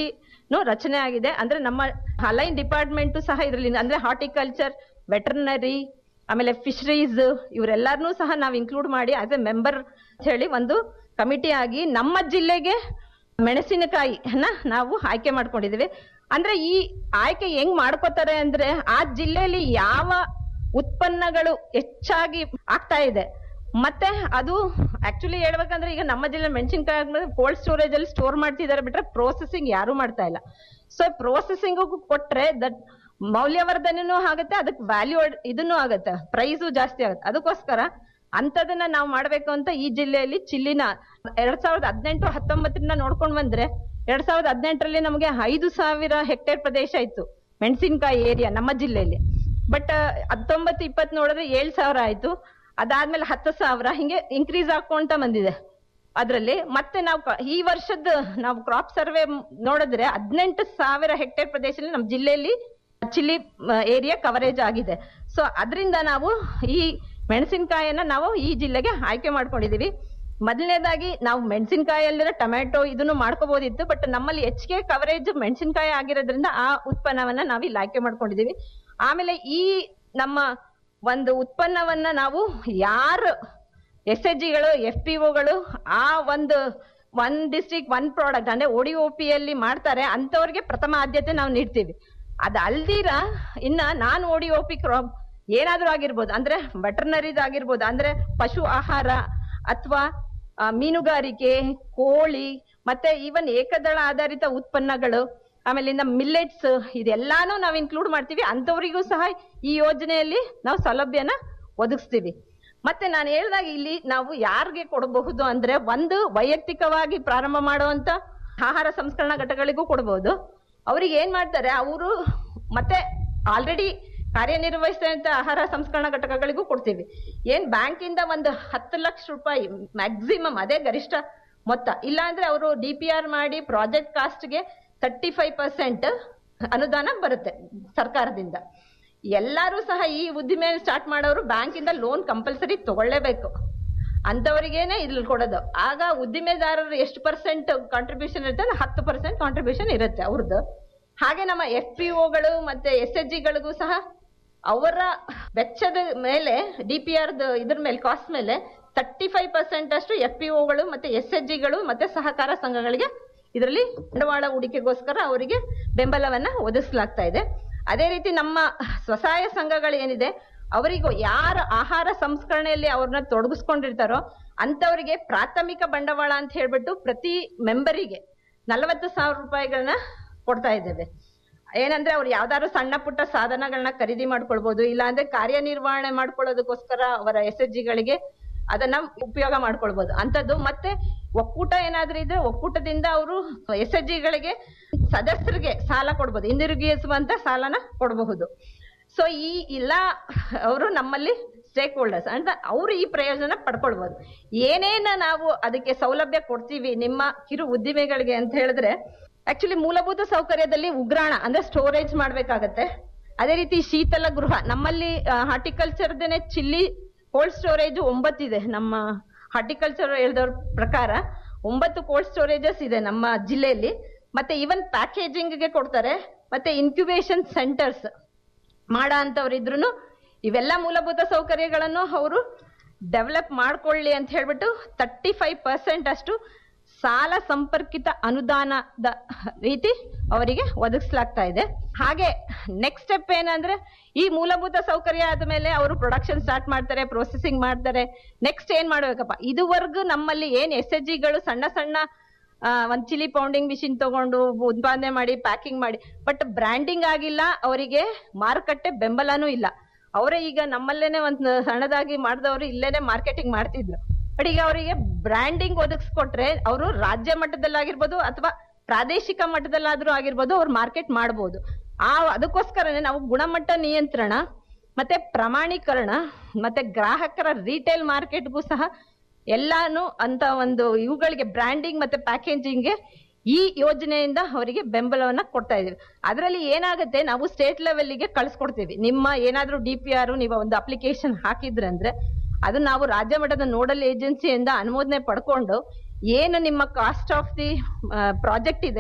ರಚನೆ ಆಗಿದೆ ಅಂದ್ರೆ ನಮ್ಮ ಅಲೈನ್ ಡಿಪಾರ್ಟ್ಮೆಂಟ್ ಸಹ ಇದರಲ್ಲಿ ಅಂದ್ರೆ ಹಾರ್ಟಿಕಲ್ಚರ್ ವೆಟರ್ನರಿ ಆಮೇಲೆ ಫಿಶರೀಸ್ ಇವರೆಲ್ಲರನ್ನೂ ಸಹ ನಾವು ಇನ್ಕ್ಲೂಡ್ ಮಾಡಿ ಆಸ್ ಎ ಮೆಂಬರ್ ಹೇಳಿ ಒಂದು ಕಮಿಟಿ ಆಗಿ ನಮ್ಮ ಜಿಲ್ಲೆಗೆ ಮೆಣಸಿನಕಾಯಿನ ನಾವು ಆಯ್ಕೆ ಮಾಡ್ಕೊಂಡಿದೀವಿ ಅಂದ್ರೆ ಈ ಆಯ್ಕೆ ಹೆಂಗ್ ಮಾಡ್ಕೋತಾರೆ ಅಂದ್ರೆ ಆ ಜಿಲ್ಲೆಯಲ್ಲಿ ಯಾವ ಉತ್ಪನ್ನಗಳು ಹೆಚ್ಚಾಗಿ ಆಗ್ತಾ ಇದೆ ಮತ್ತೆ ಅದು ಆಕ್ಚುಲಿ ಹೇಳ್ಬೇಕಂದ್ರೆ ಈಗ ನಮ್ಮ ಜಿಲ್ಲೆ ಮೆಣಸಿನಕಾಯಿ ಕೋಲ್ಡ್ ಸ್ಟೋರೇಜ್ ಅಲ್ಲಿ ಸ್ಟೋರ್ ಮಾಡ್ತಿದ್ದಾರೆ ಬಿಟ್ರೆ ಪ್ರೋಸೆಸಿಂಗ್ ಯಾರು ಮಾಡ್ತಾ ಇಲ್ಲ ಸೊ ಪ್ರೋಸೆಸಿಂಗ್ ಕೊಟ್ರೆ ದಟ್ ಮೌಲ್ಯವರ್ಧನೆನೂ ಆಗುತ್ತೆ ಅದಕ್ಕೆ ವ್ಯಾಲ್ಯೂ ಇದನ್ನು ಆಗುತ್ತೆ ಪ್ರೈಸು ಜಾಸ್ತಿ ಆಗುತ್ತೆ ಅದಕ್ಕೋಸ್ಕರ ಅಂತದನ್ನ ನಾವು ಮಾಡ್ಬೇಕು ಅಂತ ಈ ಜಿಲ್ಲೆಯಲ್ಲಿ ಚಿಲ್ಲಿನ ಎರಡ್ ಸಾವಿರದ ಹದಿನೆಂಟು ಹತ್ತೊಂಬತ್ತರಿಂದ ನೋಡ್ಕೊಂಡ್ ಬಂದ್ರೆ ಎರಡ್ ಸಾವಿರದ ಹದಿನೆಂಟರಲ್ಲಿ ನಮಗೆ ಐದು ಸಾವಿರ ಹೆಕ್ಟೇರ್ ಪ್ರದೇಶ ಇತ್ತು ಮೆಣಸಿನಕಾಯಿ ಏರಿಯಾ ನಮ್ಮ ಜಿಲ್ಲೆಯಲ್ಲಿ ಬಟ್ ಹತ್ತೊಂಬತ್ತು ಇಪ್ಪತ್ತು ನೋಡಿದ್ರೆ ಏಳ್ ಸಾವಿರ ಆಯ್ತು ಅದಾದ್ಮೇಲೆ ಹತ್ತು ಸಾವಿರ ಹಿಂಗೆ ಇನ್ಕ್ರೀಸ್ ಆಗ್ಕೊಂತ ಬಂದಿದೆ ಅದರಲ್ಲಿ ಮತ್ತೆ ನಾವು ಕ- ಈ ವರ್ಷದ ನಾವು ಕ್ರಾಪ್ ಸರ್ವೆ ನೋಡಿದ್ರೆ ಹದಿನೆಂಟು ಸಾವಿರ ಹೆಕ್ಟೇರ್ ಪ್ರದೇಶದಲ್ಲಿ ನಮ್ಮ ಜಿಲ್ಲೆಯಲ್ಲಿ ಚಿಲ್ಲಿ ಏರಿಯಾ ಕವರೇಜ್ ಆಗಿದೆ ಸೊ ಅದರಿಂದ ನಾವು ಈ ಮೆಣಸಿನಕಾಯಿಯನ್ನ ನಾವು ಈ ಜಿಲ್ಲೆಗೆ ಆಯ್ಕೆ ಮಾಡ್ಕೊಂಡಿದೀವಿ ಮೊದಲನೇದಾಗಿ ನಾವು ಮೆಣಸಿನಕಾಯಲ್ಲಿರೋ ಟೊಮೆಟೊ ಇದನ್ನು ಮಾಡ್ಕೋಬಹುದಿತ್ತು ಬಟ್ ನಮ್ಮಲ್ಲಿ ಹೆಚ್ಚಿಗೆ ಕವರೇಜ್ ಮೆಣಸಿನಕಾಯಿ ಆಗಿರೋದ್ರಿಂದ ಆ ಉತ್ಪನ್ನವನ್ನ ನಾವು ಇಲ್ಲಿ ಆಯ್ಕೆ ಮಾಡ್ಕೊಂಡಿದೀವಿ ಆಮೇಲೆ ಈ ನಮ್ಮ ಒಂದು ಉತ್ಪನ್ನವನ್ನ ನಾವು ಯಾರು ಎಸ್ ಎಚ್ ಜಿಗಳು ಎಫ್ ಪಿ ಒಗಳು ಆ ಒಂದು ಒನ್ ಡಿಸ್ಟ್ರಿಕ್ಟ್ ಒನ್ ಪ್ರಾಡಕ್ಟ್ ಅಂದ್ರೆ ಒಡಿ ಒ ಪಿ ಅಲ್ಲಿ ಮಾಡ್ತಾರೆ ಅಂತವ್ರಿಗೆ ಪ್ರಥಮ ಆದ್ಯತೆ ನಾವು ನೀಡ್ತೀವಿ ಅದ್ ಅಲ್ದಿರ ಇನ್ನ ನಾನ್ ಓಡಿ ಒ ಪಿ ಕ್ರಾಪ್ ಏನಾದ್ರೂ ಆಗಿರ್ಬೋದು ಅಂದ್ರೆ ವೆಟರ್ನರಿದ್ ಆಗಿರ್ಬೋದು ಅಂದ್ರೆ ಪಶು ಆಹಾರ ಅಥವಾ ಮೀನುಗಾರಿಕೆ ಕೋಳಿ ಮತ್ತೆ ಈವನ್ ಏಕದಳ ಆಧಾರಿತ ಉತ್ಪನ್ನಗಳು ಆಮೇಲೆ ಇನ್ನ ಮಿಲ್ಲೆಟ್ಸ್ ಇದೆಲ್ಲಾನು ನಾವು ಇನ್ಕ್ಲೂಡ್ ಮಾಡ್ತೀವಿ ಅಂತವರಿಗೂ ಸಹ ಈ ಯೋಜನೆಯಲ್ಲಿ ನಾವು ಸೌಲಭ್ಯನ ಒದಗಿಸ್ತೀವಿ ಮತ್ತೆ ನಾನು ಹೇಳ್ದಾಗ ಇಲ್ಲಿ ನಾವು ಯಾರಿಗೆ ಕೊಡಬಹುದು ಅಂದ್ರೆ ಒಂದು ವೈಯಕ್ತಿಕವಾಗಿ ಪ್ರಾರಂಭ ಮಾಡುವಂತ ಆಹಾರ ಸಂಸ್ಕರಣಾ ಘಟಕಗಳಿಗೂ ಕೊಡಬಹುದು ಅವ್ರಿಗೆ ಏನ್ ಮಾಡ್ತಾರೆ ಅವರು ಮತ್ತೆ ಆಲ್ರೆಡಿ ಕಾರ್ಯನಿರ್ವಹಿಸಿದಂತ ಆಹಾರ ಸಂಸ್ಕರಣಾ ಘಟಕಗಳಿಗೂ ಕೊಡ್ತೀವಿ ಏನ್ ಬ್ಯಾಂಕ್ ಇಂದ ಒಂದು ಹತ್ತು ಲಕ್ಷ ರೂಪಾಯಿ ಮ್ಯಾಕ್ಸಿಮಮ್ ಅದೇ ಗರಿಷ್ಠ ಮೊತ್ತ ಇಲ್ಲ ಅಂದ್ರೆ ಅವರು ಡಿ ಪಿ ಆರ್ ಮಾಡಿ ಪ್ರಾಜೆಕ್ಟ್ ಕಾಸ್ಟ್ಗೆ ತರ್ಟಿ ಫೈವ್ ಪರ್ಸೆಂಟ್ ಅನುದಾನ ಬರುತ್ತೆ ಸರ್ಕಾರದಿಂದ ಎಲ್ಲರೂ ಸಹ ಈ ಉದ್ದಿಮೆ ಸ್ಟಾರ್ಟ್ ಮಾಡೋರು ಬ್ಯಾಂಕ್ ಇಂದ ಲೋನ್ ಕಂಪಲ್ಸರಿ ತಗೊಳ್ಳೇಬೇಕು ಅಂತವರಿಗೇನೆ ಇಲ್ಲಿ ಕೊಡೋದು ಆಗ ಉದ್ದಿಮೆದಾರರು ಎಷ್ಟು ಪರ್ಸೆಂಟ್ ಕಾಂಟ್ರಿಬ್ಯೂಷನ್ ಇರುತ್ತೆ ಅಂದ್ರೆ ಹತ್ತು ಪರ್ಸೆಂಟ್ ಕಾಂಟ್ರಿಬ್ಯೂಷನ್ ಇರುತ್ತೆ ಅವ್ರದ್ದು ಹಾಗೆ ನಮ್ಮ ಎಫ್ ಪಿ ಒಗಳು ಮತ್ತೆ ಎಸ್ ಎಚ್ ಜಿಗಳಿಗೂ ಸಹ ಅವರ ವೆಚ್ಚದ ಮೇಲೆ ಡಿ ಪಿ ಆರ್ ಇದ್ರ ಮೇಲೆ ಕಾಸ್ಟ್ ಮೇಲೆ ತರ್ಟಿ ಫೈವ್ ಪರ್ಸೆಂಟ್ ಅಷ್ಟು ಎಫ್ ಪಿ ಒಗಳು ಮತ್ತೆ ಎಸ್ ಎಚ್ ಜಿಗಳು ಮತ್ತೆ ಸಹಕಾರ ಸಂಘಗಳಿಗೆ ಇದರಲ್ಲಿ ಬಂಡವಾಳ ಹೂಡಿಕೆಗೋಸ್ಕರ ಅವರಿಗೆ ಬೆಂಬಲವನ್ನ ಒದಗಿಸಲಾಗ್ತಾ ಇದೆ ಅದೇ ರೀತಿ ನಮ್ಮ ಸ್ವಸಹಾಯ ಸಂಘಗಳು ಏನಿದೆ ಅವರಿಗೂ ಯಾರ ಆಹಾರ ಸಂಸ್ಕರಣೆಯಲ್ಲಿ ಅವ್ರನ್ನ ತೊಡಗಿಸ್ಕೊಂಡಿರ್ತಾರೋ ಅಂತವರಿಗೆ ಪ್ರಾಥಮಿಕ ಬಂಡವಾಳ ಅಂತ ಹೇಳ್ಬಿಟ್ಟು ಪ್ರತಿ ಮೆಂಬರಿಗೆ ನಲವತ್ತು ಸಾವಿರ ರೂಪಾಯಿಗಳನ್ನ ಕೊಡ್ತಾ ಇದ್ದೇವೆ ಏನಂದ್ರೆ ಅವ್ರು ಯಾವ್ದಾದ್ರು ಸಣ್ಣ ಪುಟ್ಟ ಸಾಧನಗಳನ್ನ ಖರೀದಿ ಮಾಡ್ಕೊಳ್ಬಹುದು ಇಲ್ಲ ಅಂದ್ರೆ ಕಾರ್ಯನಿರ್ವಹಣೆ ಮಾಡ್ಕೊಳ್ಳೋದಕ್ಕೋಸ್ಕರ ಅವರ ಎಸ್ ಎಚ್ ಜಿಗಳಿಗೆ ಅದನ್ನ ಉಪಯೋಗ ಮಾಡ್ಕೊಳ್ಬಹುದು ಅಂತದ್ದು ಮತ್ತೆ ಒಕ್ಕೂಟ ಏನಾದ್ರೂ ಇದ್ರೆ ಒಕ್ಕೂಟದಿಂದ ಅವರು ಎಸ್ ಎಚ್ ಜಿಗಳಿಗೆ ಸದಸ್ಯರಿಗೆ ಸಾಲ ಕೊಡ್ಬೋದು ಹಿಂದಿರುಗಿಸುವಂತ ಸಾಲನ ಕೊಡಬಹುದು ಸೊ ಈ ಇಲ್ಲ ಅವರು ನಮ್ಮಲ್ಲಿ ಸ್ಟೇಕ್ ಹೋಲ್ಡರ್ಸ್ ಅಂದ್ರೆ ಅವರು ಈ ಪ್ರಯೋಜನ ಪಡ್ಕೊಳ್ಬಹುದು ಏನೇನ ನಾವು ಅದಕ್ಕೆ ಸೌಲಭ್ಯ ಕೊಡ್ತೀವಿ ನಿಮ್ಮ ಕಿರು ಉದ್ದಿಮೆಗಳಿಗೆ ಅಂತ ಹೇಳಿದ್ರೆ ಆಕ್ಚುಲಿ ಮೂಲಭೂತ ಸೌಕರ್ಯದಲ್ಲಿ ಉಗ್ರಾಣ ಅಂದ್ರೆ ಸ್ಟೋರೇಜ್ ಮಾಡ್ಬೇಕಾಗತ್ತೆ ಅದೇ ರೀತಿ ಶೀತಲ ಗೃಹ ನಮ್ಮಲ್ಲಿ ಹಾರ್ಟಿಕಲ್ಚರ್ದೇನೆ ಚಿಲ್ಲಿ ಕೋಲ್ಡ್ ಸ್ಟೋರೇಜ್ ಒಂಬತ್ತಿದೆ ನಮ್ಮ ಹಾರ್ಟಿಕಲ್ಚರ್ ಹೇಳಿದವ್ರ ಪ್ರಕಾರ ಒಂಬತ್ತು ಕೋಲ್ಡ್ ಸ್ಟೋರೇಜಸ್ ಇದೆ ನಮ್ಮ ಜಿಲ್ಲೆಯಲ್ಲಿ ಮತ್ತೆ ಈವನ್ ಪ್ಯಾಕೇಜಿಂಗ್ಗೆ ಕೊಡ್ತಾರೆ ಮತ್ತೆ ಇನ್ಕ್ಯುಬೇಷನ್ ಸೆಂಟರ್ಸ್ ಮಾಡ ಅಂತವ್ರಿದ್ರು ಇವೆಲ್ಲ ಮೂಲಭೂತ ಸೌಕರ್ಯಗಳನ್ನು ಅವರು ಡೆವಲಪ್ ಮಾಡ್ಕೊಳ್ಳಿ ಅಂತ ಹೇಳ್ಬಿಟ್ಟು ತರ್ಟಿ ಫೈವ್ ಪರ್ಸೆಂಟ್ ಅಷ್ಟು ಸಾಲ ಸಂಪರ್ಕಿತ ಅನುದಾನದ ರೀತಿ ಅವರಿಗೆ ಒದಗಿಸಲಾಗ್ತಾ ಇದೆ ಹಾಗೆ ನೆಕ್ಸ್ಟ್ ಸ್ಟೆಪ್ ಏನಂದ್ರೆ ಈ ಮೂಲಭೂತ ಸೌಕರ್ಯ ಆದ್ಮೇಲೆ ಅವರು ಪ್ರೊಡಕ್ಷನ್ ಸ್ಟಾರ್ಟ್ ಮಾಡ್ತಾರೆ ಪ್ರೊಸೆಸಿಂಗ್ ಮಾಡ್ತಾರೆ ನೆಕ್ಸ್ಟ್ ಏನ್ ಮಾಡ್ಬೇಕಪ್ಪ ಇದುವರೆಗೂ ನಮ್ಮಲ್ಲಿ ಏನ್ ಎಸ್ ಎಚ್ ಜಿಗಳು ಸಣ್ಣ ಸಣ್ಣ ಆ, ಒಂದ್ ಚಿಲ್ಲಿ ಪೌಂಡಿಂಗ್ ಮಿಷಿನ್ ತಗೊಂಡು ಉತ್ಪಾದನೆ ಮಾಡಿ ಪ್ಯಾಕಿಂಗ್ ಮಾಡಿ ಬಟ್ ಬ್ರ್ಯಾಂಡಿಂಗ್ ಆಗಿಲ್ಲ ಅವರಿಗೆ ಮಾರುಕಟ್ಟೆ ಬೆಂಬಲನೂ ಇಲ್ಲ ಅವರೇ ಈಗ ನಮ್ಮಲ್ಲೇನೆ ಒಂದು ಸಣ್ಣದಾಗಿ ಮಾಡಿದವರು ಇಲ್ಲೇನೆ ಮಾರ್ಕೆಟಿಂಗ್ ಮಾಡ್ತಿದ್ರು ಬಟ್ ಈಗ ಅವರಿಗೆ ಬ್ರ್ಯಾಂಡಿಂಗ್ ಒದಗಿಸ್ಕೊಟ್ರೆ ಅವರು ರಾಜ್ಯ ಮಟ್ಟದಲ್ಲಾಗಿರ್ಬೋದು ಅಥವಾ ಪ್ರಾದೇಶಿಕ ಮಟ್ಟದಲ್ಲಾದ್ರೂ ಆಗಿರ್ಬೋದು ಅವ್ರು ಮಾರ್ಕೆಟ್ ಮಾಡ್ಬೋದು ಆ ಅದಕ್ಕೋಸ್ಕರನೇ ನಾವು ಗುಣಮಟ್ಟ ನಿಯಂತ್ರಣ ಮತ್ತೆ ಪ್ರಮಾಣೀಕರಣ ಮತ್ತೆ ಗ್ರಾಹಕರ ರಿಟೇಲ್ ಮಾರ್ಕೆಟ್ಗೂ ಸಹ ಎಲ್ಲಾನು ಅಂತ ಒಂದು ಇವುಗಳಿಗೆ ಬ್ರ್ಯಾಂಡಿಂಗ್ ಮತ್ತೆ ಪ್ಯಾಕೇಜಿಂಗ್ಗೆ ಈ ಯೋಜನೆಯಿಂದ ಅವರಿಗೆ ಬೆಂಬಲವನ್ನ ಕೊಡ್ತಾ ಇದೀವಿ ಅದರಲ್ಲಿ ಏನಾಗುತ್ತೆ ನಾವು ಸ್ಟೇಟ್ ಲೆವೆಲ್ಗೆ ಕಳ್ಸ್ಕೊಡ್ತೀವಿ ನಿಮ್ಮ ಏನಾದ್ರೂ ಡಿ ಪಿ ಆರ್ ನೀವು ಒಂದು ಅಪ್ಲಿಕೇಶನ್ ಹಾಕಿದ್ರಂದ್ರೆ ಅದು ನಾವು ರಾಜ್ಯ ಮಟ್ಟದ ನೋಡಲ್ ಏಜೆನ್ಸಿಯಿಂದ ಅನುಮೋದನೆ ಪಡ್ಕೊಂಡು ಏನು ನಿಮ್ಮ ಕಾಸ್ಟ್ ಆಫ್ ದಿ ಪ್ರಾಜೆಕ್ಟ್ ಇದೆ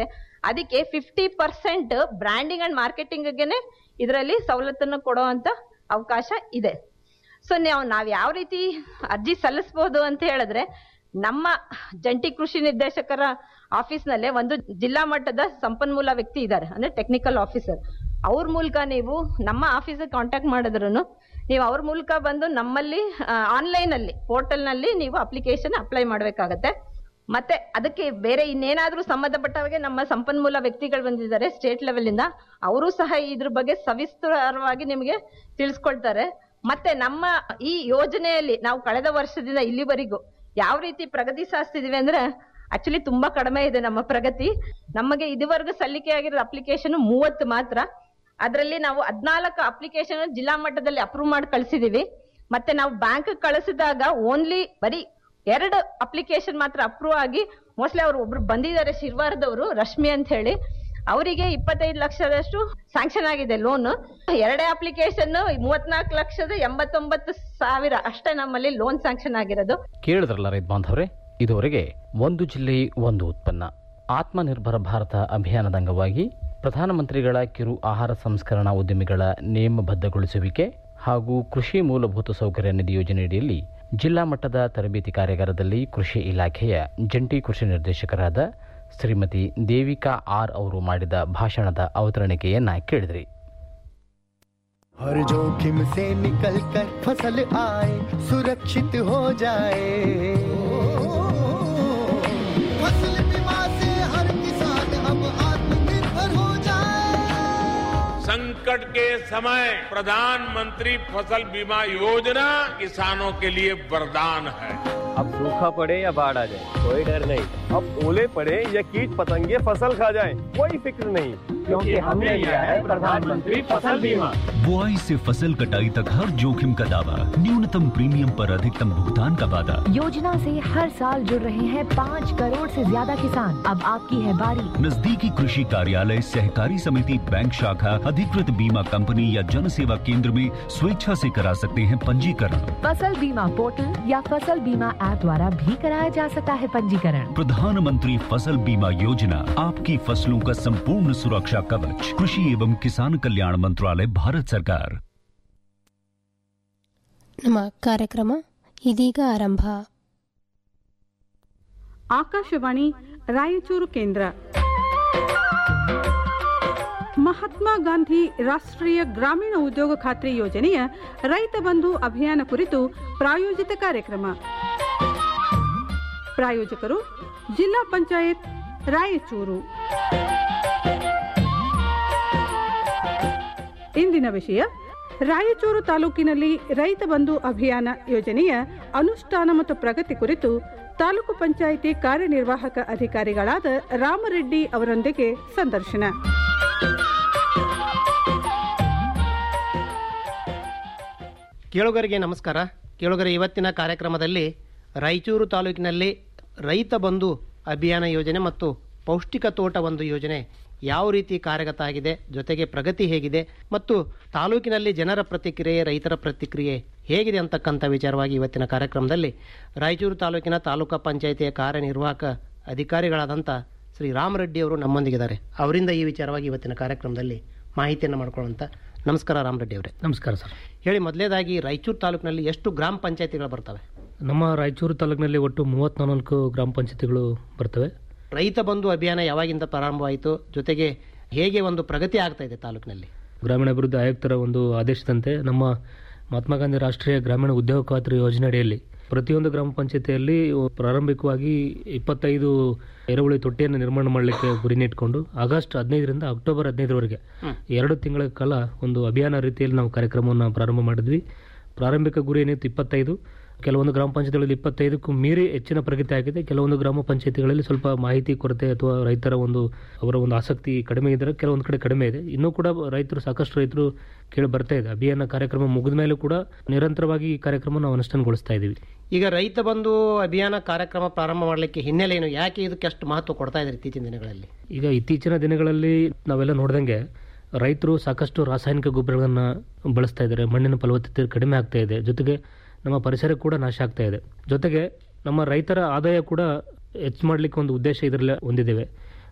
ಅದಕ್ಕೆ ಫಿಫ್ಟಿ ಪರ್ಸೆಂಟ್ ಬ್ರ್ಯಾಂಡಿಂಗ್ ಅಂಡ್ ಮಾರ್ಕೆಟಿಂಗ್ಗೆ ಇದರಲ್ಲಿ ಸವಲತ್ತನ್ನು ಕೊಡುವಂತ ಅವಕಾಶ ಇದೆ ಸೊ ನಾವು ನಾವು ಯಾವ ರೀತಿ ಅರ್ಜಿ ಸಲ್ಲಿಸಬಹುದು ಅಂತ ಹೇಳಿದ್ರೆ ನಮ್ಮ ಜಂಟಿ ಕೃಷಿ ನಿರ್ದೇಶಕರ ಆಫೀಸ್ನಲ್ಲೇ ಒಂದು ಜಿಲ್ಲಾ ಮಟ್ಟದ ಸಂಪನ್ಮೂಲ ವ್ಯಕ್ತಿ ಇದ್ದಾರೆ ಅಂದ್ರೆ ಟೆಕ್ನಿಕಲ್ ಆಫೀಸರ್ ಅವ್ರ ಮೂಲಕ ನೀವು ನಮ್ಮ ಆಫೀಸಿಗೆ ಕಾಂಟ್ಯಾಕ್ಟ್ ಮಾಡಿದ್ರು ನೀವು ಅವ್ರ ಮೂಲಕ ಬಂದು ನಮ್ಮಲ್ಲಿ ಆನ್ಲೈನ್ ಅಲ್ಲಿ ಪೋರ್ಟಲ್ ನಲ್ಲಿ ನೀವು ಅಪ್ಲಿಕೇಶನ್ ಅಪ್ಲೈ ಮಾಡಬೇಕಾಗತ್ತೆ ಮತ್ತೆ ಅದಕ್ಕೆ ಬೇರೆ ಇನ್ನೇನಾದ್ರೂ ಸಂಬಂಧಪಟ್ಟವಾಗೆ ನಮ್ಮ ಸಂಪನ್ಮೂಲ ವ್ಯಕ್ತಿಗಳು ಬಂದಿದ್ದಾರೆ ಸ್ಟೇಟ್ ಲೆವೆಲ್ ಇಂದ ಅವರು ಸಹ ಇದ್ರ ಬಗ್ಗೆ ಸವಿಸ್ತರವಾಗಿ ನಿಮಗೆ ತಿಳಿಸ್ಕೊಳ್ತಾರೆ ಮತ್ತೆ ನಮ್ಮ ಈ ಯೋಜನೆಯಲ್ಲಿ ನಾವು ಕಳೆದ ವರ್ಷದಿಂದ ಇಲ್ಲಿವರೆಗೂ ಯಾವ ರೀತಿ ಪ್ರಗತಿ ಸಾಧಿಸ್ತಿದೀವಿ ಅಂದ್ರೆ ಆಕ್ಚುಲಿ ತುಂಬಾ ಕಡಿಮೆ ಇದೆ ನಮ್ಮ ಪ್ರಗತಿ ನಮಗೆ ಇದುವರೆಗೂ ಸಲ್ಲಿಕೆ ಆಗಿರೋ ಅಪ್ಲಿಕೇಶನ್ ಮೂವತ್ತು ಮಾತ್ರ ಅದರಲ್ಲಿ ನಾವು ಹದ್ನಾಲ್ಕು ಅಪ್ಲಿಕೇಶನ್ ಜಿಲ್ಲಾ ಮಟ್ಟದಲ್ಲಿ ಅಪ್ರೂವ್ ಮಾಡಿ ಕಳಿಸಿದೀವಿ ಮತ್ತೆ ನಾವು ಬ್ಯಾಂಕ್ ಕಳಿಸಿದಾಗ ಓನ್ಲಿ ಬರೀ ಎರಡು ಅಪ್ಲಿಕೇಶನ್ ಮಾತ್ರ ಅಪ್ರೂವ್ ಆಗಿ ಮೋಸ್ಟ್ಲಿ ಅವ್ರು ಒಬ್ರು ಬಂದಿದ್ದಾರೆ ಶಿರ್ವಾರದವರು ರಶ್ಮಿ ಅಂತ ಹೇಳಿ ಅವರಿಗೆ ಇಪ್ಪತ್ತೈದು ಲಕ್ಷದಷ್ಟು ಸ್ಯಾಂಕ್ಷನ್ ಆಗಿದೆ ಲೋನ್ ಎರಡೇ ಅಪ್ಲಿಕೇಶನ್ ಮೂವತ್ನಾಲ್ಕು ಲಕ್ಷದ ಎಂಬತ್ತೊಂಬತ್ತು ಸಾವಿರ ಅಷ್ಟೇ ನಮ್ಮಲ್ಲಿ ಲೋನ್ ಸ್ಯಾಂಕ್ಷನ್ ಆಗಿರೋದು ಕೇಳಿದ್ರಲ್ಲ ರೈತ ಬಾಂಧವರೇ ಇದುವರೆಗೆ ಒಂದು ಜಿಲ್ಲೆ ಒಂದು ಉತ್ಪನ್ನ ಆತ್ಮನಿರ್ಭರ ಭಾರತ ಅಭಿಯಾನದ ಅಂಗವಾಗಿ ಪ್ರಧಾನಮಂತ್ರಿಗಳ ಕಿರು ಆಹಾರ ಸಂಸ್ಕರಣಾ ಉದ್ಯಮಿಗಳ ನಿಯಮಬದ್ಧಗೊಳಿಸುವಿಕೆ ಹಾಗೂ ಕೃಷಿ ಮೂಲಭೂತ ಸೌಕರ್ಯ ನಿಧಿ ಯೋಜನೆಯಡಿಯಲ್ಲಿ ಜಿಲ್ಲಾ ಮಟ್ಟದ ತರಬೇತಿ ಕಾರ್ಯಾಗಾರದಲ್ಲಿ ಕೃಷಿ ಇಲಾಖೆಯ ಜಂಟಿ ಕೃಷಿ ನಿರ್ದೇಶಕರಾದ ಶ್ರೀಮತಿ ದೇವಿಕಾ ಆರ್ ಅವರು ಮಾಡಿದ ಭಾಷಣದ ಅವತರಣಿಕೆಯನ್ನ ಕೇಳಿದ್ರಿ हर जोखिम से निकल कर फसल आए सुरक्षित हो जाए फसल बीमा से हर किसान अब आत्मनिर्भर हो जाए संकट के समय प्रधानमंत्री फसल बीमा योजना किसानों के लिए वरदान है अब सूखा पड़े या बाढ़ आ जाए कोई डर नहीं अब ओले पड़े या कीट पतंगे फसल खा जाए कोई फिक्र नहीं क्योंकि हमने लिया है प्रधानमंत्री फसल बीमा बुआई से फसल कटाई तक हर जोखिम का दावा न्यूनतम प्रीमियम पर अधिकतम भुगतान का वादा योजना से हर साल जुड़ रहे हैं पाँच करोड़ से ज्यादा किसान अब आपकी है बारी नजदीकी कृषि कार्यालय सहकारी समिति बैंक शाखा अधिकृत बीमा कंपनी या जन सेवा केंद्र में स्वेच्छा से करा सकते हैं पंजीकरण फसल बीमा पोर्टल या फसल बीमा ऐप द्वारा भी कराया जा सकता है पंजीकरण प्रधानमंत्री फसल बीमा योजना आपकी फसलों का संपूर्ण सुरक्षा कवच कृषि एवं किसान कल्याण मंत्रालय भारत सरकार ನಮ್ಮ ಕಾರ್ಯಕ್ರಮ ಇದೀಗ ಆರಂಭ ಆಕಾಶವಾಣಿ ರಾಯಚೂರು ಕೇಂದ್ರ ಮಹಾತ್ಮ ಗಾಂಧಿ ರಾಷ್ಟ್ರೀಯ ಗ್ರಾಮೀಣ ಉದ್ಯೋಗ ಖಾತ್ರಿ ಯೋಜನೆಯ ರೈತ ಬಂಧು ಅಭಿಯಾನ ಕುರಿತು ಪ್ರಾಯೋಜಿತ ಕಾರ್ಯಕ್ರಮ ಪ್ರಾಯೋಜಕರು ಜಿಲ್ಲಾ ಪಂಚಾಯತ್ ರಾಯಚೂರು ಇಂದಿನ ವಿಷಯ ರಾಯಚೂರು ತಾಲೂಕಿನಲ್ಲಿ ರೈತ ಬಂಧು ಅಭಿಯಾನ ಯೋಜನೆಯ ಅನುಷ್ಠಾನ ಮತ್ತು ಪ್ರಗತಿ ಕುರಿತು ತಾಲೂಕು ಪಂಚಾಯಿತಿ ಕಾರ್ಯನಿರ್ವಾಹಕ ಅಧಿಕಾರಿಗಳಾದ ರಾಮರೆಡ್ಡಿ ಅವರೊಂದಿಗೆ ಸಂದರ್ಶನ ಕೇಳುಗರಿಗೆ ನಮಸ್ಕಾರ ಕೇಳುಗರ ಇವತ್ತಿನ ಕಾರ್ಯಕ್ರಮದಲ್ಲಿ ರಾಯಚೂರು ತಾಲೂಕಿನಲ್ಲಿ ರೈತ ಬಂಧು ಅಭಿಯಾನ ಯೋಜನೆ ಮತ್ತು ಪೌಷ್ಟಿಕ ತೋಟ ಒಂದು ಯೋಜನೆ ಯಾವ ರೀತಿ ಕಾರ್ಯಗತ ಆಗಿದೆ ಜೊತೆಗೆ ಪ್ರಗತಿ ಹೇಗಿದೆ ಮತ್ತು ತಾಲೂಕಿನಲ್ಲಿ ಜನರ ಪ್ರತಿಕ್ರಿಯೆ ರೈತರ ಪ್ರತಿಕ್ರಿಯೆ ಹೇಗಿದೆ ಅಂತಕ್ಕಂಥ ವಿಚಾರವಾಗಿ ಇವತ್ತಿನ ಕಾರ್ಯಕ್ರಮದಲ್ಲಿ ರಾಯಚೂರು ತಾಲೂಕಿನ ತಾಲೂಕಾ ಪಂಚಾಯಿತಿಯ ಕಾರ್ಯನಿರ್ವಾಹಕ ಅಧಿಕಾರಿಗಳಾದಂಥ ಶ್ರೀ ರಾಮರೆಡ್ಡಿ ಅವರು ನಮ್ಮೊಂದಿಗಿದ್ದಾರೆ ಅವರಿಂದ ಈ ವಿಚಾರವಾಗಿ ಇವತ್ತಿನ ಕಾರ್ಯಕ್ರಮದಲ್ಲಿ ಮಾಹಿತಿಯನ್ನು ಮಾಡ್ಕೊಳ್ಳುವಂಥ ನಮಸ್ಕಾರ ರಾಮರೆಡ್ಡಿ ಅವರೇ ನಮಸ್ಕಾರ ಸರ್ ಹೇಳಿ ಮೊದಲೇದಾಗಿ ರಾಯಚೂರು ತಾಲೂಕಿನಲ್ಲಿ ಎಷ್ಟು ಗ್ರಾಮ ಪಂಚಾಯತಿಗಳು ಬರ್ತವೆ ನಮ್ಮ ರಾಯಚೂರು ತಾಲೂಕಿನಲ್ಲಿ ಒಟ್ಟು ಮೂವತ್ನಾಲ್ಕು ಗ್ರಾಮ ಪಂಚಾಯತಿಗಳು ಬರ್ತವೆ ರೈತ ಬಂಧು ಅಭಿಯಾನ ಯಾವಾಗಿಂದ ಪ್ರಾರಂಭವಾಯಿತು ಜೊತೆಗೆ ಹೇಗೆ ಒಂದು ಪ್ರಗತಿ ಆಗ್ತಾ ಇದೆ ತಾಲೂಕಿನಲ್ಲಿ ಗ್ರಾಮೀಣಾಭಿವೃದ್ಧಿ ಆಯುಕ್ತರ ಒಂದು ಆದೇಶದಂತೆ ನಮ್ಮ ಮಹಾತ್ಮ ಗಾಂಧಿ ರಾಷ್ಟ್ರೀಯ ಗ್ರಾಮೀಣ ಉದ್ಯೋಗ ಖಾತ್ರಿ ಯೋಜನೆ ಅಡಿಯಲ್ಲಿ ಪ್ರತಿಯೊಂದು ಗ್ರಾಮ ಪಂಚಾಯತಿಯಲ್ಲಿ ಪ್ರಾರಂಭಿಕವಾಗಿ ಇಪ್ಪತ್ತೈದು ಎರೆಹುಳಿ ತೊಟ್ಟಿಯನ್ನು ನಿರ್ಮಾಣ ಮಾಡಲಿಕ್ಕೆ ಗುರಿನಿಟ್ಕೊಂಡು ಆಗಸ್ಟ್ ಹದಿನೈದರಿಂದ ಅಕ್ಟೋಬರ್ ಹದಿನೈದರವರೆಗೆ ಎರಡು ತಿಂಗಳ ಕಾಲ ಒಂದು ಅಭಿಯಾನ ರೀತಿಯಲ್ಲಿ ನಾವು ಕಾರ್ಯಕ್ರಮವನ್ನು ಪ್ರಾರಂಭ ಮಾಡಿದ್ವಿ ಪ್ರಾರಂಭಿಕ ಗುರಿ ಏನಿತ್ತು ಇಪ್ಪತ್ತೈದು ಕೆಲವೊಂದು ಗ್ರಾಮ ಪಂಚಾಯತಿಗಳಲ್ಲಿ ಇಪ್ಪತ್ತೈದಕ್ಕೂ ಮೀರಿ ಹೆಚ್ಚಿನ ಪ್ರಗತಿ ಆಗಿದೆ ಕೆಲವೊಂದು ಗ್ರಾಮ ಪಂಚಾಯತಿಗಳಲ್ಲಿ ಸ್ವಲ್ಪ ಮಾಹಿತಿ ಕೊರತೆ ಅಥವಾ ರೈತರ ಒಂದು ಅವರ ಒಂದು ಆಸಕ್ತಿ ಕಡಿಮೆ ಇದ್ದರೆ ಕೆಲವೊಂದು ಕಡೆ ಕಡಿಮೆ ಇದೆ ಇನ್ನೂ ಕೂಡ ರೈತರು ಸಾಕಷ್ಟು ರೈತರು ಕೇಳಿ ಬರ್ತಾ ಇದೆ ಅಭಿಯಾನ ಕಾರ್ಯಕ್ರಮ ಮುಗಿದ ಮೇಲೂ ಕೂಡ ನಿರಂತರವಾಗಿ ಈ ಕಾರ್ಯಕ್ರಮ ನಾವು ಅನುಷ್ಠಾನಗೊಳಿಸ್ತಾ ಇದ್ದೀವಿ ಈಗ ರೈತ ಬಂಧು ಅಭಿಯಾನ ಕಾರ್ಯಕ್ರಮ ಪ್ರಾರಂಭ ಮಾಡಲಿಕ್ಕೆ ಹಿನ್ನೆಲೆ ಏನು ಯಾಕೆ ಇದಕ್ಕೆ ಅಷ್ಟು ಮಹತ್ವ ಕೊಡ್ತಾ ಇದ್ದಾರೆ ಇತ್ತೀಚಿನ ದಿನಗಳಲ್ಲಿ ಈಗ ಇತ್ತೀಚಿನ ದಿನಗಳಲ್ಲಿ ನಾವೆಲ್ಲ ನೋಡ್ದಂಗೆ ರೈತರು ಸಾಕಷ್ಟು ರಾಸಾಯನಿಕ ಗೊಬ್ಬರಗಳನ್ನು ಬಳಸ್ತಾ ಇದ್ದಾರೆ ಮಣ್ಣಿನ ಫಲವತ್ತತೆ ಕಡಿಮೆ ಆಗ್ತಾ ಇದೆ ಜೊತೆಗೆ ನಮ್ಮ ಪರಿಸರ ಕೂಡ ನಾಶ ಆಗ್ತಾ ಇದೆ ಜೊತೆಗೆ ನಮ್ಮ ರೈತರ ಆದಾಯ ಕೂಡ ಹೆಚ್ಚು ಮಾಡಲಿಕ್ಕೆ ಒಂದು ಉದ್ದೇಶ ಇದರಲ್ಲಿ ಹೊಂದಿದ್ದೇವೆ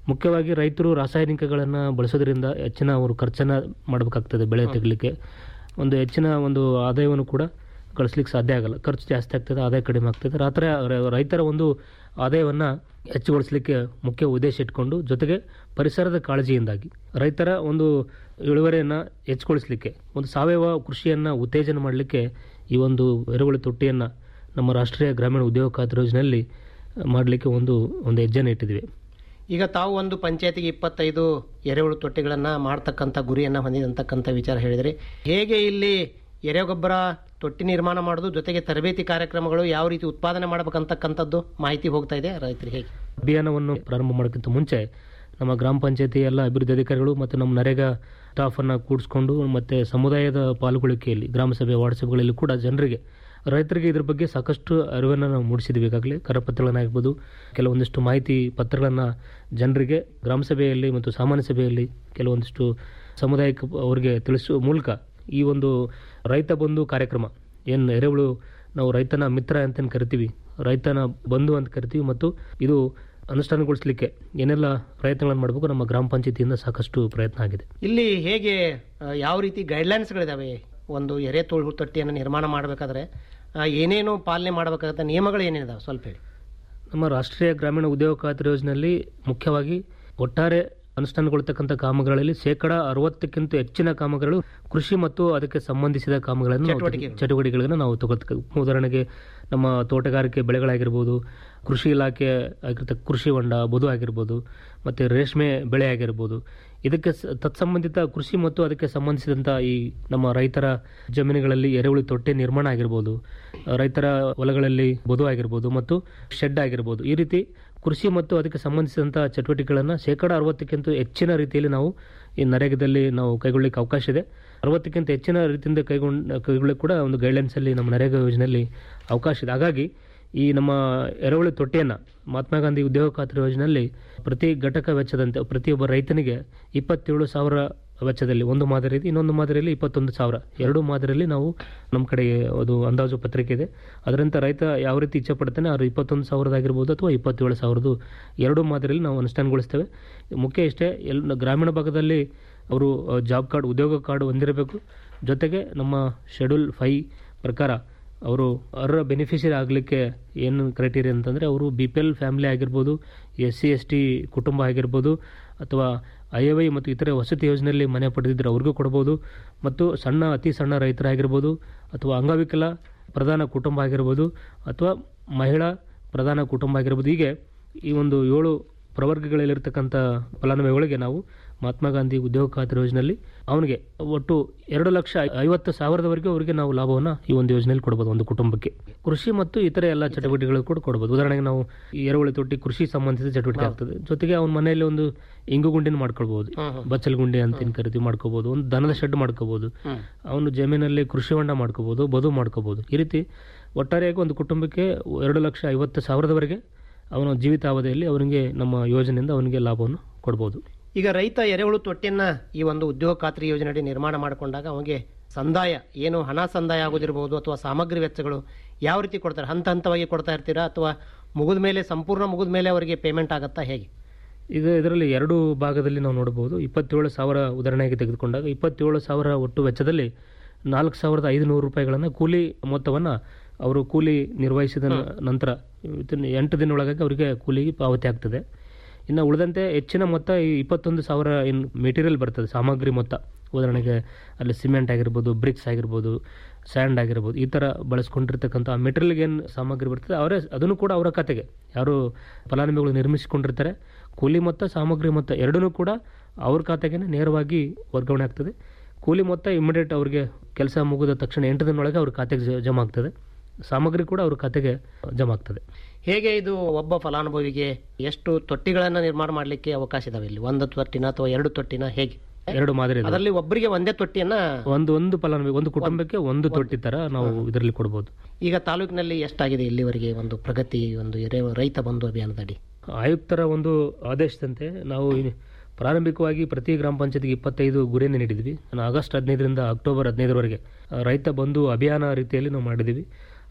ಮುಖ್ಯವಾಗಿ ರೈತರು ರಾಸಾಯನಿಕಗಳನ್ನು ಬಳಸೋದ್ರಿಂದ ಹೆಚ್ಚಿನ ಅವರು ಖರ್ಚನ್ನು ಮಾಡಬೇಕಾಗ್ತದೆ ಬೆಳೆ ತೆಗಲಿಕ್ಕೆ ಒಂದು ಹೆಚ್ಚಿನ ಒಂದು ಆದಾಯವನ್ನು ಕೂಡ ಗಳಿಸ್ಲಿಕ್ಕೆ ಸಾಧ್ಯ ಆಗಲ್ಲ ಖರ್ಚು ಜಾಸ್ತಿ ಆಗ್ತದೆ ಆದಾಯ ಕಡಿಮೆ ಆಗ್ತದೆ ರಾತ್ರಿ ರೈತರ ಒಂದು ಆದಾಯವನ್ನು ಹೆಚ್ಚುಗೊಳಿಸಲಿಕ್ಕೆ ಮುಖ್ಯ ಉದ್ದೇಶ ಇಟ್ಕೊಂಡು ಜೊತೆಗೆ ಪರಿಸರದ ಕಾಳಜಿಯಿಂದಾಗಿ ರೈತರ ಒಂದು ಇಳುವರಿಯನ್ನು ಹೆಚ್ಚುಗೊಳಿಸಲಿಕ್ಕೆ ಒಂದು ಸಾವಯವ ಕೃಷಿಯನ್ನು ಉತ್ತೇಜನ ಮಾಡಲಿಕ್ಕೆ ಈ ಒಂದು ಎರೆಹುಳು ತೊಟ್ಟಿಯನ್ನು ನಮ್ಮ ರಾಷ್ಟ್ರೀಯ ಗ್ರಾಮೀಣ ಉದ್ಯೋಗ ಖಾತ್ರಿ ಯೋಜನೆಯಲ್ಲಿ ಮಾಡಲಿಕ್ಕೆ ಒಂದು ಒಂದು ಹೆಜ್ಜೆನ ಇಟ್ಟಿದ್ದೀವಿ ಈಗ ತಾವು ಒಂದು ಪಂಚಾಯತಿಗೆ ಇಪ್ಪತ್ತೈದು ಎರೆಹುಳು ತೊಟ್ಟಿಗಳನ್ನು ಮಾಡ್ತಕ್ಕಂಥ ಗುರಿಯನ್ನು ಹೊಂದಿದಂತಕ್ಕಂಥ ವಿಚಾರ ಹೇಳಿದ್ರಿ ಹೇಗೆ ಇಲ್ಲಿ ಎರೆಗೊಬ್ಬರ ತೊಟ್ಟಿ ನಿರ್ಮಾಣ ಮಾಡೋದು ಜೊತೆಗೆ ತರಬೇತಿ ಕಾರ್ಯಕ್ರಮಗಳು ಯಾವ ರೀತಿ ಉತ್ಪಾದನೆ ಮಾಡಬೇಕಂತಕ್ಕಂಥದ್ದು ಮಾಹಿತಿ ಹೋಗ್ತಾ ಇದೆ ರೈತರಿಗೆ ಹೇಗೆ ಅಭಿಯಾನವನ್ನು ಪ್ರಾರಂಭ ಮಾಡೋಕ್ಕಿಂತ ಮುಂಚೆ ನಮ್ಮ ಗ್ರಾಮ ಪಂಚಾಯತಿ ಎಲ್ಲ ಅಭಿವೃದ್ಧಿ ಅಧಿಕಾರಿಗಳು ಮತ್ತು ನಮ್ಮ ನರೇಗಾ ಸ್ಟಾಫನ್ನು ಕೂಡಿಸ್ಕೊಂಡು ಮತ್ತು ಸಮುದಾಯದ ಪಾಲ್ಗೊಳ್ಳುವಿಕೆಯಲ್ಲಿ ಗ್ರಾಮ ಸಭೆ ವಾರ್ಡ್ ಸಭೆಗಳಲ್ಲಿ ಕೂಡ ಜನರಿಗೆ ರೈತರಿಗೆ ಇದ್ರ ಬಗ್ಗೆ ಸಾಕಷ್ಟು ಅರಿವನ್ನು ನಾವು ಮೂಡಿಸಿದ್ವಿ ಈಗಾಗಲೇ ಕರಪತ್ರಗಳನ್ನಾಗಿರ್ಬೋದು ಕೆಲವೊಂದಿಷ್ಟು ಮಾಹಿತಿ ಪತ್ರಗಳನ್ನು ಜನರಿಗೆ ಗ್ರಾಮ ಸಭೆಯಲ್ಲಿ ಮತ್ತು ಸಾಮಾನ್ಯ ಸಭೆಯಲ್ಲಿ ಕೆಲವೊಂದಿಷ್ಟು ಸಮುದಾಯಕ್ಕೆ ಅವರಿಗೆ ತಿಳಿಸುವ ಮೂಲಕ ಈ ಒಂದು ರೈತ ಬಂಧು ಕಾರ್ಯಕ್ರಮ ಏನು ಎರೆಹುಳು ನಾವು ರೈತನ ಮಿತ್ರ ಅಂತೇನು ಕರಿತೀವಿ ರೈತನ ಬಂಧು ಅಂತ ಕರಿತೀವಿ ಮತ್ತು ಇದು ಅನುಷ್ಠಾನಗೊಳಿಸಲಿಕ್ಕೆ ಏನೆಲ್ಲ ಪ್ರಯತ್ನಗಳನ್ನು ಮಾಡಬೇಕು ನಮ್ಮ ಗ್ರಾಮ ಪಂಚಾಯತಿಯಿಂದ ಸಾಕಷ್ಟು ಪ್ರಯತ್ನ ಆಗಿದೆ ಇಲ್ಲಿ ಹೇಗೆ ಆ, ಯಾವ ರೀತಿ ಗೈಡ್ಲೈನ್ಸ್ಗಳಿದಾವೆ ಒಂದು ಎರೆ ತೋಳು ತೊಟ್ಟಿಯನ್ನು ನಿರ್ಮಾಣ ಮಾಡಬೇಕಾದ್ರೆ ಏನೇನು ಪಾಲನೆ ಮಾಡಬೇಕಾಗತ್ತೆ ನಿಯಮಗಳು ಏನೇನಿದಾವೆ ಸ್ವಲ್ಪ ಹೇಳಿ ನಮ್ಮ ರಾಷ್ಟ್ರೀಯ ಗ್ರಾಮೀಣ ಉದ್ಯೋಗ ಖಾತ್ರಿ ಯೋಜನೆಯಲ್ಲಿ ಮುಖ್ಯವಾಗಿ ಒಟ್ಟಾರೆ ಅನುಷ್ಠಾನಗೊಳ್ತಕ್ಕಂಥ ಕಾಮಗಾರಿಗಳಲ್ಲಿ ಶೇಕಡ ಅರವತ್ತಕ್ಕಿಂತ ಹೆಚ್ಚಿನ ಕಾಮಗಾರಿಗಳು ಕೃಷಿ ಮತ್ತು ಅದಕ್ಕೆ ಸಂಬಂಧಿಸಿದ ಕಾಮಗಾರಿಗಳನ್ನು ನಾವು ಚಟುವಟಿಕೆಗಳು. ಚಟುವಟಿಕೆಗಳನ್ನು ನಾವು ತಗೊಳ್ತ ಉದಾಹರಣೆಗೆ ನಮ್ಮ ತೋಟಗಾರಿಕೆ ಬೆಳೆಗಳಾಗಿರ್ಬೋದು ಕೃಷಿ ಇಲಾಖೆ ಆಗಿರ್ತಕ್ಕ ಕೃಷಿ ಹೊಂಡ ಬದು ಆಗಿರ್ಬೋದು ಮತ್ತು ರೇಷ್ಮೆ ಬೆಳೆ ಆಗಿರ್ಬೋದು ಇದಕ್ಕೆ ಸ- ತತ್ಸಂಬಂಧಿತ ಕೃಷಿ ಮತ್ತು ಅದಕ್ಕೆ ಸಂಬಂಧಿಸಿದಂಥ ಈ ನಮ್ಮ ರೈತರ ಜಮೀನುಗಳಲ್ಲಿ ಎರೆಹುಳು ತೊಟ್ಟೆ ನಿರ್ಮಾಣ ಆಗಿರ್ಬೋದು ರೈತರ ಹೊಲಗಳಲ್ಲಿ ಬದು ಆಗಿರ್ಬೋದು ಮತ್ತು ಶೆಡ್ ಆಗಿರ್ಬೋದು ಈ ರೀತಿ ಕೃಷಿ ಮತ್ತು ಅದಕ್ಕೆ ಸಂಬಂಧಿಸಿದಂಥ ಚಟುವಟಿಕೆಗಳನ್ನು ಶೇಕಡ ಅರವತ್ತಕ್ಕಿಂತ ಹೆಚ್ಚಿನ ರೀತಿಯಲ್ಲಿ ನಾವು ಈ ನರೇಗಾದಲ್ಲಿ ನಾವು ಕೈಗೊಳ್ಳಲಿಕ್ಕೆ ಅವಕಾಶ ಇದೆ ಅರವತ್ತಕ್ಕಿಂತ ಹೆಚ್ಚಿನ ರೀತಿಯಿಂದ ಕೈಗೊಂಡು ಕೈಗೊಳ್ಳಕ್ಕೆ ಕೂಡ ಒಂದು ಗೈಡ್ಲೈನ್ಸಲ್ಲಿ ನಮ್ಮ ನರೇಗಾ ಯೋಜನೆಯಲ್ಲಿ ಅವಕಾಶ ಇದೆ ಹಾಗಾಗಿ ಈ ನಮ್ಮ ಎರೆಹುಳು ತೊಟ್ಟಿಯನ್ನು ಮಹಾತ್ಮ ಗಾಂಧಿ ಉದ್ಯೋಗ ಖಾತ್ರಿ ಯೋಜನೆಯಲ್ಲಿ ಪ್ರತಿ ಘಟಕ ವೆಚ್ಚದಂತೆ ಪ್ರತಿಯೊಬ್ಬ ರೈತನಿಗೆ ಇಪ್ಪತ್ತೇಳು ಸಾವಿರ ವೆಚ್ಚದಲ್ಲಿ ಒಂದು ಮಾದರಿ ಇದೆ ಇನ್ನೊಂದು ಮಾದರಿಯಲ್ಲಿ ಇಪ್ಪತ್ತೊಂದು ಸಾವಿರ ಎರಡು ಮಾದರಿಯಲ್ಲಿ ನಾವು ನಮ್ಮ ಕಡೆ ಅದು ಅಂದಾಜು ಪತ್ರಿಕೆ ಇದೆ ಅದರಂತೆ ರೈತ ಯಾವ ರೀತಿ ಇಚ್ಛೆ ಪಡ್ತಾನೆ ಅವ್ರು ಇಪ್ಪತ್ತೊಂದು ಸಾವಿರದಾಗಿರ್ಬೋದು ಅಥವಾ ಇಪ್ಪತ್ತೇಳು ಸಾವಿರದ್ದು ಎರಡು ಮಾದರಿಯಲ್ಲಿ ನಾವು ಅನುಷ್ಠಾನಗೊಳಿಸ್ತೇವೆ ಮುಖ್ಯ ಇಷ್ಟೇ ಎಲ್ ಗ್ರಾಮೀಣ ಭಾಗದಲ್ಲಿ ಅವರು ಜಾಬ್ ಕಾರ್ಡ್ ಉದ್ಯೋಗ ಕಾರ್ಡ್ ಹೊಂದಿರಬೇಕು ಜೊತೆಗೆ ನಮ್ಮ ಶೆಡ್ಯೂಲ್ ಫೈ ಪ್ರಕಾರ ಅವರು ಅರ್ಹ ಬೆನಿಫಿಷರಿ ಆಗಲಿಕ್ಕೆ ಏನು ಕ್ರೈಟೀರಿಯಾ ಅಂತಂದರೆ ಅವರು ಬಿ ಪಿ ಎಲ್ ಫ್ಯಾಮಿಲಿ ಆಗಿರ್ಬೋದು ಎಸ್ ಸಿ ಎಸ್ ಟಿ ಕುಟುಂಬ ಆಗಿರ್ಬೋದು ಅಥವಾ ಐ ಎ ವೈ ಮತ್ತು ಇತರೆ ವಸತಿ ಯೋಜನೆಯಲ್ಲಿ ಮನೆ ಪಡೆದಿದ್ದರೆ ಅವ್ರಿಗೂ ಕೊಡ್ಬೋದು ಮತ್ತು ಸಣ್ಣ ಅತಿ ಸಣ್ಣ ರೈತರಾಗಿರ್ಬೋದು ಅಥವಾ ಅಂಗವಿಕಲ ಪ್ರಧಾನ ಕುಟುಂಬ ಆಗಿರ್ಬೋದು ಅಥವಾ ಮಹಿಳಾ ಪ್ರಧಾನ ಕುಟುಂಬ ಆಗಿರ್ಬೋದು ಹೀಗೆ ಈ ಒಂದು ಏಳು ಪ್ರವರ್ಗಗಳಲ್ಲಿರ್ತಕ್ಕಂಥ ಫಲಾನುಭವಿಗಳಿಗೆ ನಾವು ಮಹಾತ್ಮ ಗಾಂಧಿ ಉದ್ಯೋಗ ಖಾತ್ರಿ ಯೋಜನೆಯಲ್ಲಿ ಅವನಿಗೆ ಒಟ್ಟು ಎರಡು ಲಕ್ಷ ಐವತ್ತು ಸಾವಿರದವರೆಗೂ ಅವರಿಗೆ ನಾವು ಲಾಭವನ್ನು ಈ ಒಂದು ಯೋಜನೆಯಲ್ಲಿ ಕೊಡ್ಬೋದು ಒಂದು ಕುಟುಂಬಕ್ಕೆ ಕೃಷಿ ಮತ್ತು ಇತರೆ ಎಲ್ಲ ಚಟುವಟಿಕೆಗಳು ಕೂಡ ಕೊಡ್ಬೋದು ಉದಾಹರಣೆಗೆ ನಾವು ಈ ಎರೆಹುಳು ತೊಟ್ಟಿ ಕೃಷಿ ಸಂಬಂಧಿಸಿದ ಚಟುವಟಿಕೆ ಆಗ್ತದೆ ಜೊತೆಗೆ ಅವನ ಮನೆಯಲ್ಲಿ ಒಂದು ಇಂಗು ಗುಂಡಿನ ಮಾಡ್ಕೊಳ್ಬಹುದು ಬಚ್ಚಲ್ ಗುಂಡಿ ಅಂತ ಏನ್ ಕರಿತೀವಿ ಮಾಡ್ಕೋಬಹುದು ಒಂದು ದನದ ಶೆಡ್ ಮಾಡ್ಕೋಬಹುದು ಅವನು ಜಮೀನಲ್ಲಿ ಕೃಷಿ ಹೊಂಡ ಮಾಡ್ಕೋಬಹುದು ಬದು ಮಾಡ್ಕೋಬಹುದು ಈ ರೀತಿ ಒಟ್ಟಾರೆಯಾಗಿ ಒಂದು ಕುಟುಂಬಕ್ಕೆ ಎರಡು ಲಕ್ಷ ಐವತ್ತು ಸಾವಿರದವರೆಗೆ ಅವನ ಜೀವಿತಾವಧಿಯಲ್ಲಿ ಅವನಿಗೆ ನಮ್ಮ ಯೋಜನೆಯಿಂದ ಅವನಿಗೆ ಲಾಭವನ್ನು ಕೊಡ್ಬೋದು ಈಗ ರೈತ ಎರೆಹುಳು ತೊಟ್ಟಿಯನ್ನ ಈ ಒಂದು ಉದ್ಯೋಗ ಖಾತ್ರಿ ಯೋಜನೆಯಡಿ ನಿರ್ಮಾಣ ಮಾಡಿಕೊಂಡಾಗ ಅವನಿಗೆ ಸಂದಾಯ ಏನು ಹಣ ಸಂದಾಯ ಆಗೋದಿರ್ಬೋದು ಅಥವಾ ಸಾಮಗ್ರಿ ವೆಚ್ಚಗಳು ಯಾವ ರೀತಿ ಕೊಡ್ತಾರೆ ಹಂತ ಹಂತವಾಗಿ ಕೊಡ್ತಾ ಇರ್ತೀರಾ ಅಥವಾ ಮುಗಿದ ಮೇಲೆ ಸಂಪೂರ್ಣ ಮುಗಿದ ಮೇಲೆ ಅವರಿಗೆ ಪೇಮೆಂಟ್ ಆಗುತ್ತಾ ಹೇಗೆ ಈಗ ಇದರಲ್ಲಿ ಎರಡು ಭಾಗದಲ್ಲಿ ನಾವು ನೋಡಬಹುದು ಇಪ್ಪತ್ತೇಳು ಸಾವಿರ ಉದಾಹರಣೆಗೆ ತೆಗೆದುಕೊಂಡಾಗ ಇಪ್ಪತ್ತೇಳು ಸಾವಿರ ಒಟ್ಟು ವೆಚ್ಚದಲ್ಲಿ ನಾಲ್ಕು ಸಾವಿರದ ಐದುನೂರು ರೂಪಾಯಿಗಳನ್ನು ಕೂಲಿ ಮೊತ್ತವನ್ನು ಅವರು ಕೂಲಿ ನಿರ್ವಹಿಸಿದ ನ- ನಂತರ within ಎಂಟು ದಿನ ಒಳಗಾಗಿ ಅವರಿಗೆ ಕೂಲಿಗೆ ಪಾವತಿ ಆಗ್ತದೆ ಇನ್ನು ಉಳಿದಂತೆ ಹೆಚ್ಚಿನ ಮೊತ್ತ ಈ ಇಪ್ಪತ್ತೊಂದು ಸಾವಿರ ಇನ್ ಮೆಟೀರಿಯಲ್ ಬರ್ತದೆ ಸಾಮಗ್ರಿ ಮೊತ್ತ ಉದಾಹರಣೆಗೆ ಅಲ್ಲಿ ಸಿಮೆಂಟ್ ಆಗಿರ್ಬೋದು ಬ್ರಿಕ್ಸ್ ಆಗಿರ್ಬೋದು ಸ್ಯಾಂಡ್ ಆಗಿರ್ಬೋದು ಈ ಥರ ಬಳಸ್ಕೊಂಡಿರ್ತಕ್ಕಂಥ ಆ ಮೆಟೀರಿಯಲ್ಗೆ ಏನು ಸಾಮಗ್ರಿ ಬರ್ತದೆ ಅವರೇ ಅದನ್ನು ಕೂಡ ಅವರ ಖಾತೆಗೆ ಯಾರು ಫಲಾನುಭವಿಗಳು ನಿರ್ಮಿಸಿಕೊಂಡಿರ್ತಾರೆ ಕೂಲಿ ಮೊತ್ತ ಸಾಮಗ್ರಿ ಮೊತ್ತ ಎರಡನ್ನೂ ಕೂಡ ಅವ್ರ ಖಾತೆಗೆ ನೇರವಾಗಿ ವರ್ಗಾವಣೆ ಆಗ್ತದೆ ಕೂಲಿ ಮೊತ್ತ ಇಮಿಡಿಯೇಟ್ ಅವ್ರಿಗೆ ಕೆಲಸ ಮುಗಿದ ತಕ್ಷಣ ಎಂಟು ದಿನದೊಳಗೆ ಅವ್ರ ಖಾತೆಗೆ ಜ- ಜಮಾ ಆಗ್ತದೆ ಸಾಮಗ್ರಿ ಕೂಡ ಅವ್ರ ಖಾತೆಗೆ ಜಮಾ ಆಗ್ತದೆ ಹೇಗೆ ಇದು ಒಬ್ಬ ಫಲಾನುಭವಿಗೆ ಎಷ್ಟು ತೊಟ್ಟಿಗಳನ್ನು ನಿರ್ಮಾಣ ಮಾಡಲಿಕ್ಕೆ ಅವಕಾಶ ಇದಾವೆ ಇಲ್ಲಿ ಒಂದು ತೊಟ್ಟಿನ ಅಥವಾ ಎರಡು ತೊಟ್ಟಿನ ಹೇಗೆ ಎರಡು ಮಾದರಿ ಇದಾವೆ. ಅದರಲ್ಲಿ ಒಬ್ಬರಿಗೆ ಒಂದೇ ತೊಟ್ಟಿಯನ್ನ ಒಂದು ಒಂದು ಫಲಾನುಭವಿ ಒಂದು ಕುಟುಂಬಕ್ಕೆ ಒಂದು ತೊಟ್ಟಿ ತರ ನಾವು ಇದರಲ್ಲಿ ಕೊಡ್ಬೋದು ಈಗ ತಾಲೂಕಿನಲ್ಲಿ ಎಷ್ಟಾಗಿದೆ ಇಲ್ಲಿವರೆಗೆ ಒಂದು ಪ್ರಗತಿ ಒಂದು ಎರೆ ರೈತ ಬಂಧು ಅಭಿಯಾನದಡಿ ಆಯುಕ್ತರ ಒಂದು ಆದೇಶದಂತೆ ನಾವು ಈ ಪ್ರಾರಂಭಿಕವಾಗಿ ಪ್ರತಿ ಗ್ರಾಮ ಪಂಚಾಯತ್ಗೆ ಇಪ್ಪತ್ತೈದು ಗುರಿಯನ್ನು ನೀಡಿದ್ವಿ ನಾನು ಆಗಸ್ಟ್ ಹದಿನೈದರಿಂದ ಅಕ್ಟೋಬರ್ ಹದಿನೈದರವರೆಗೆ ಆ, ರೈತ ಬಂಧು ಅಭಿಯಾನ ರೀತಿಯಲ್ಲಿ ನಾವು ಮಾಡಿದ್ದೀವಿ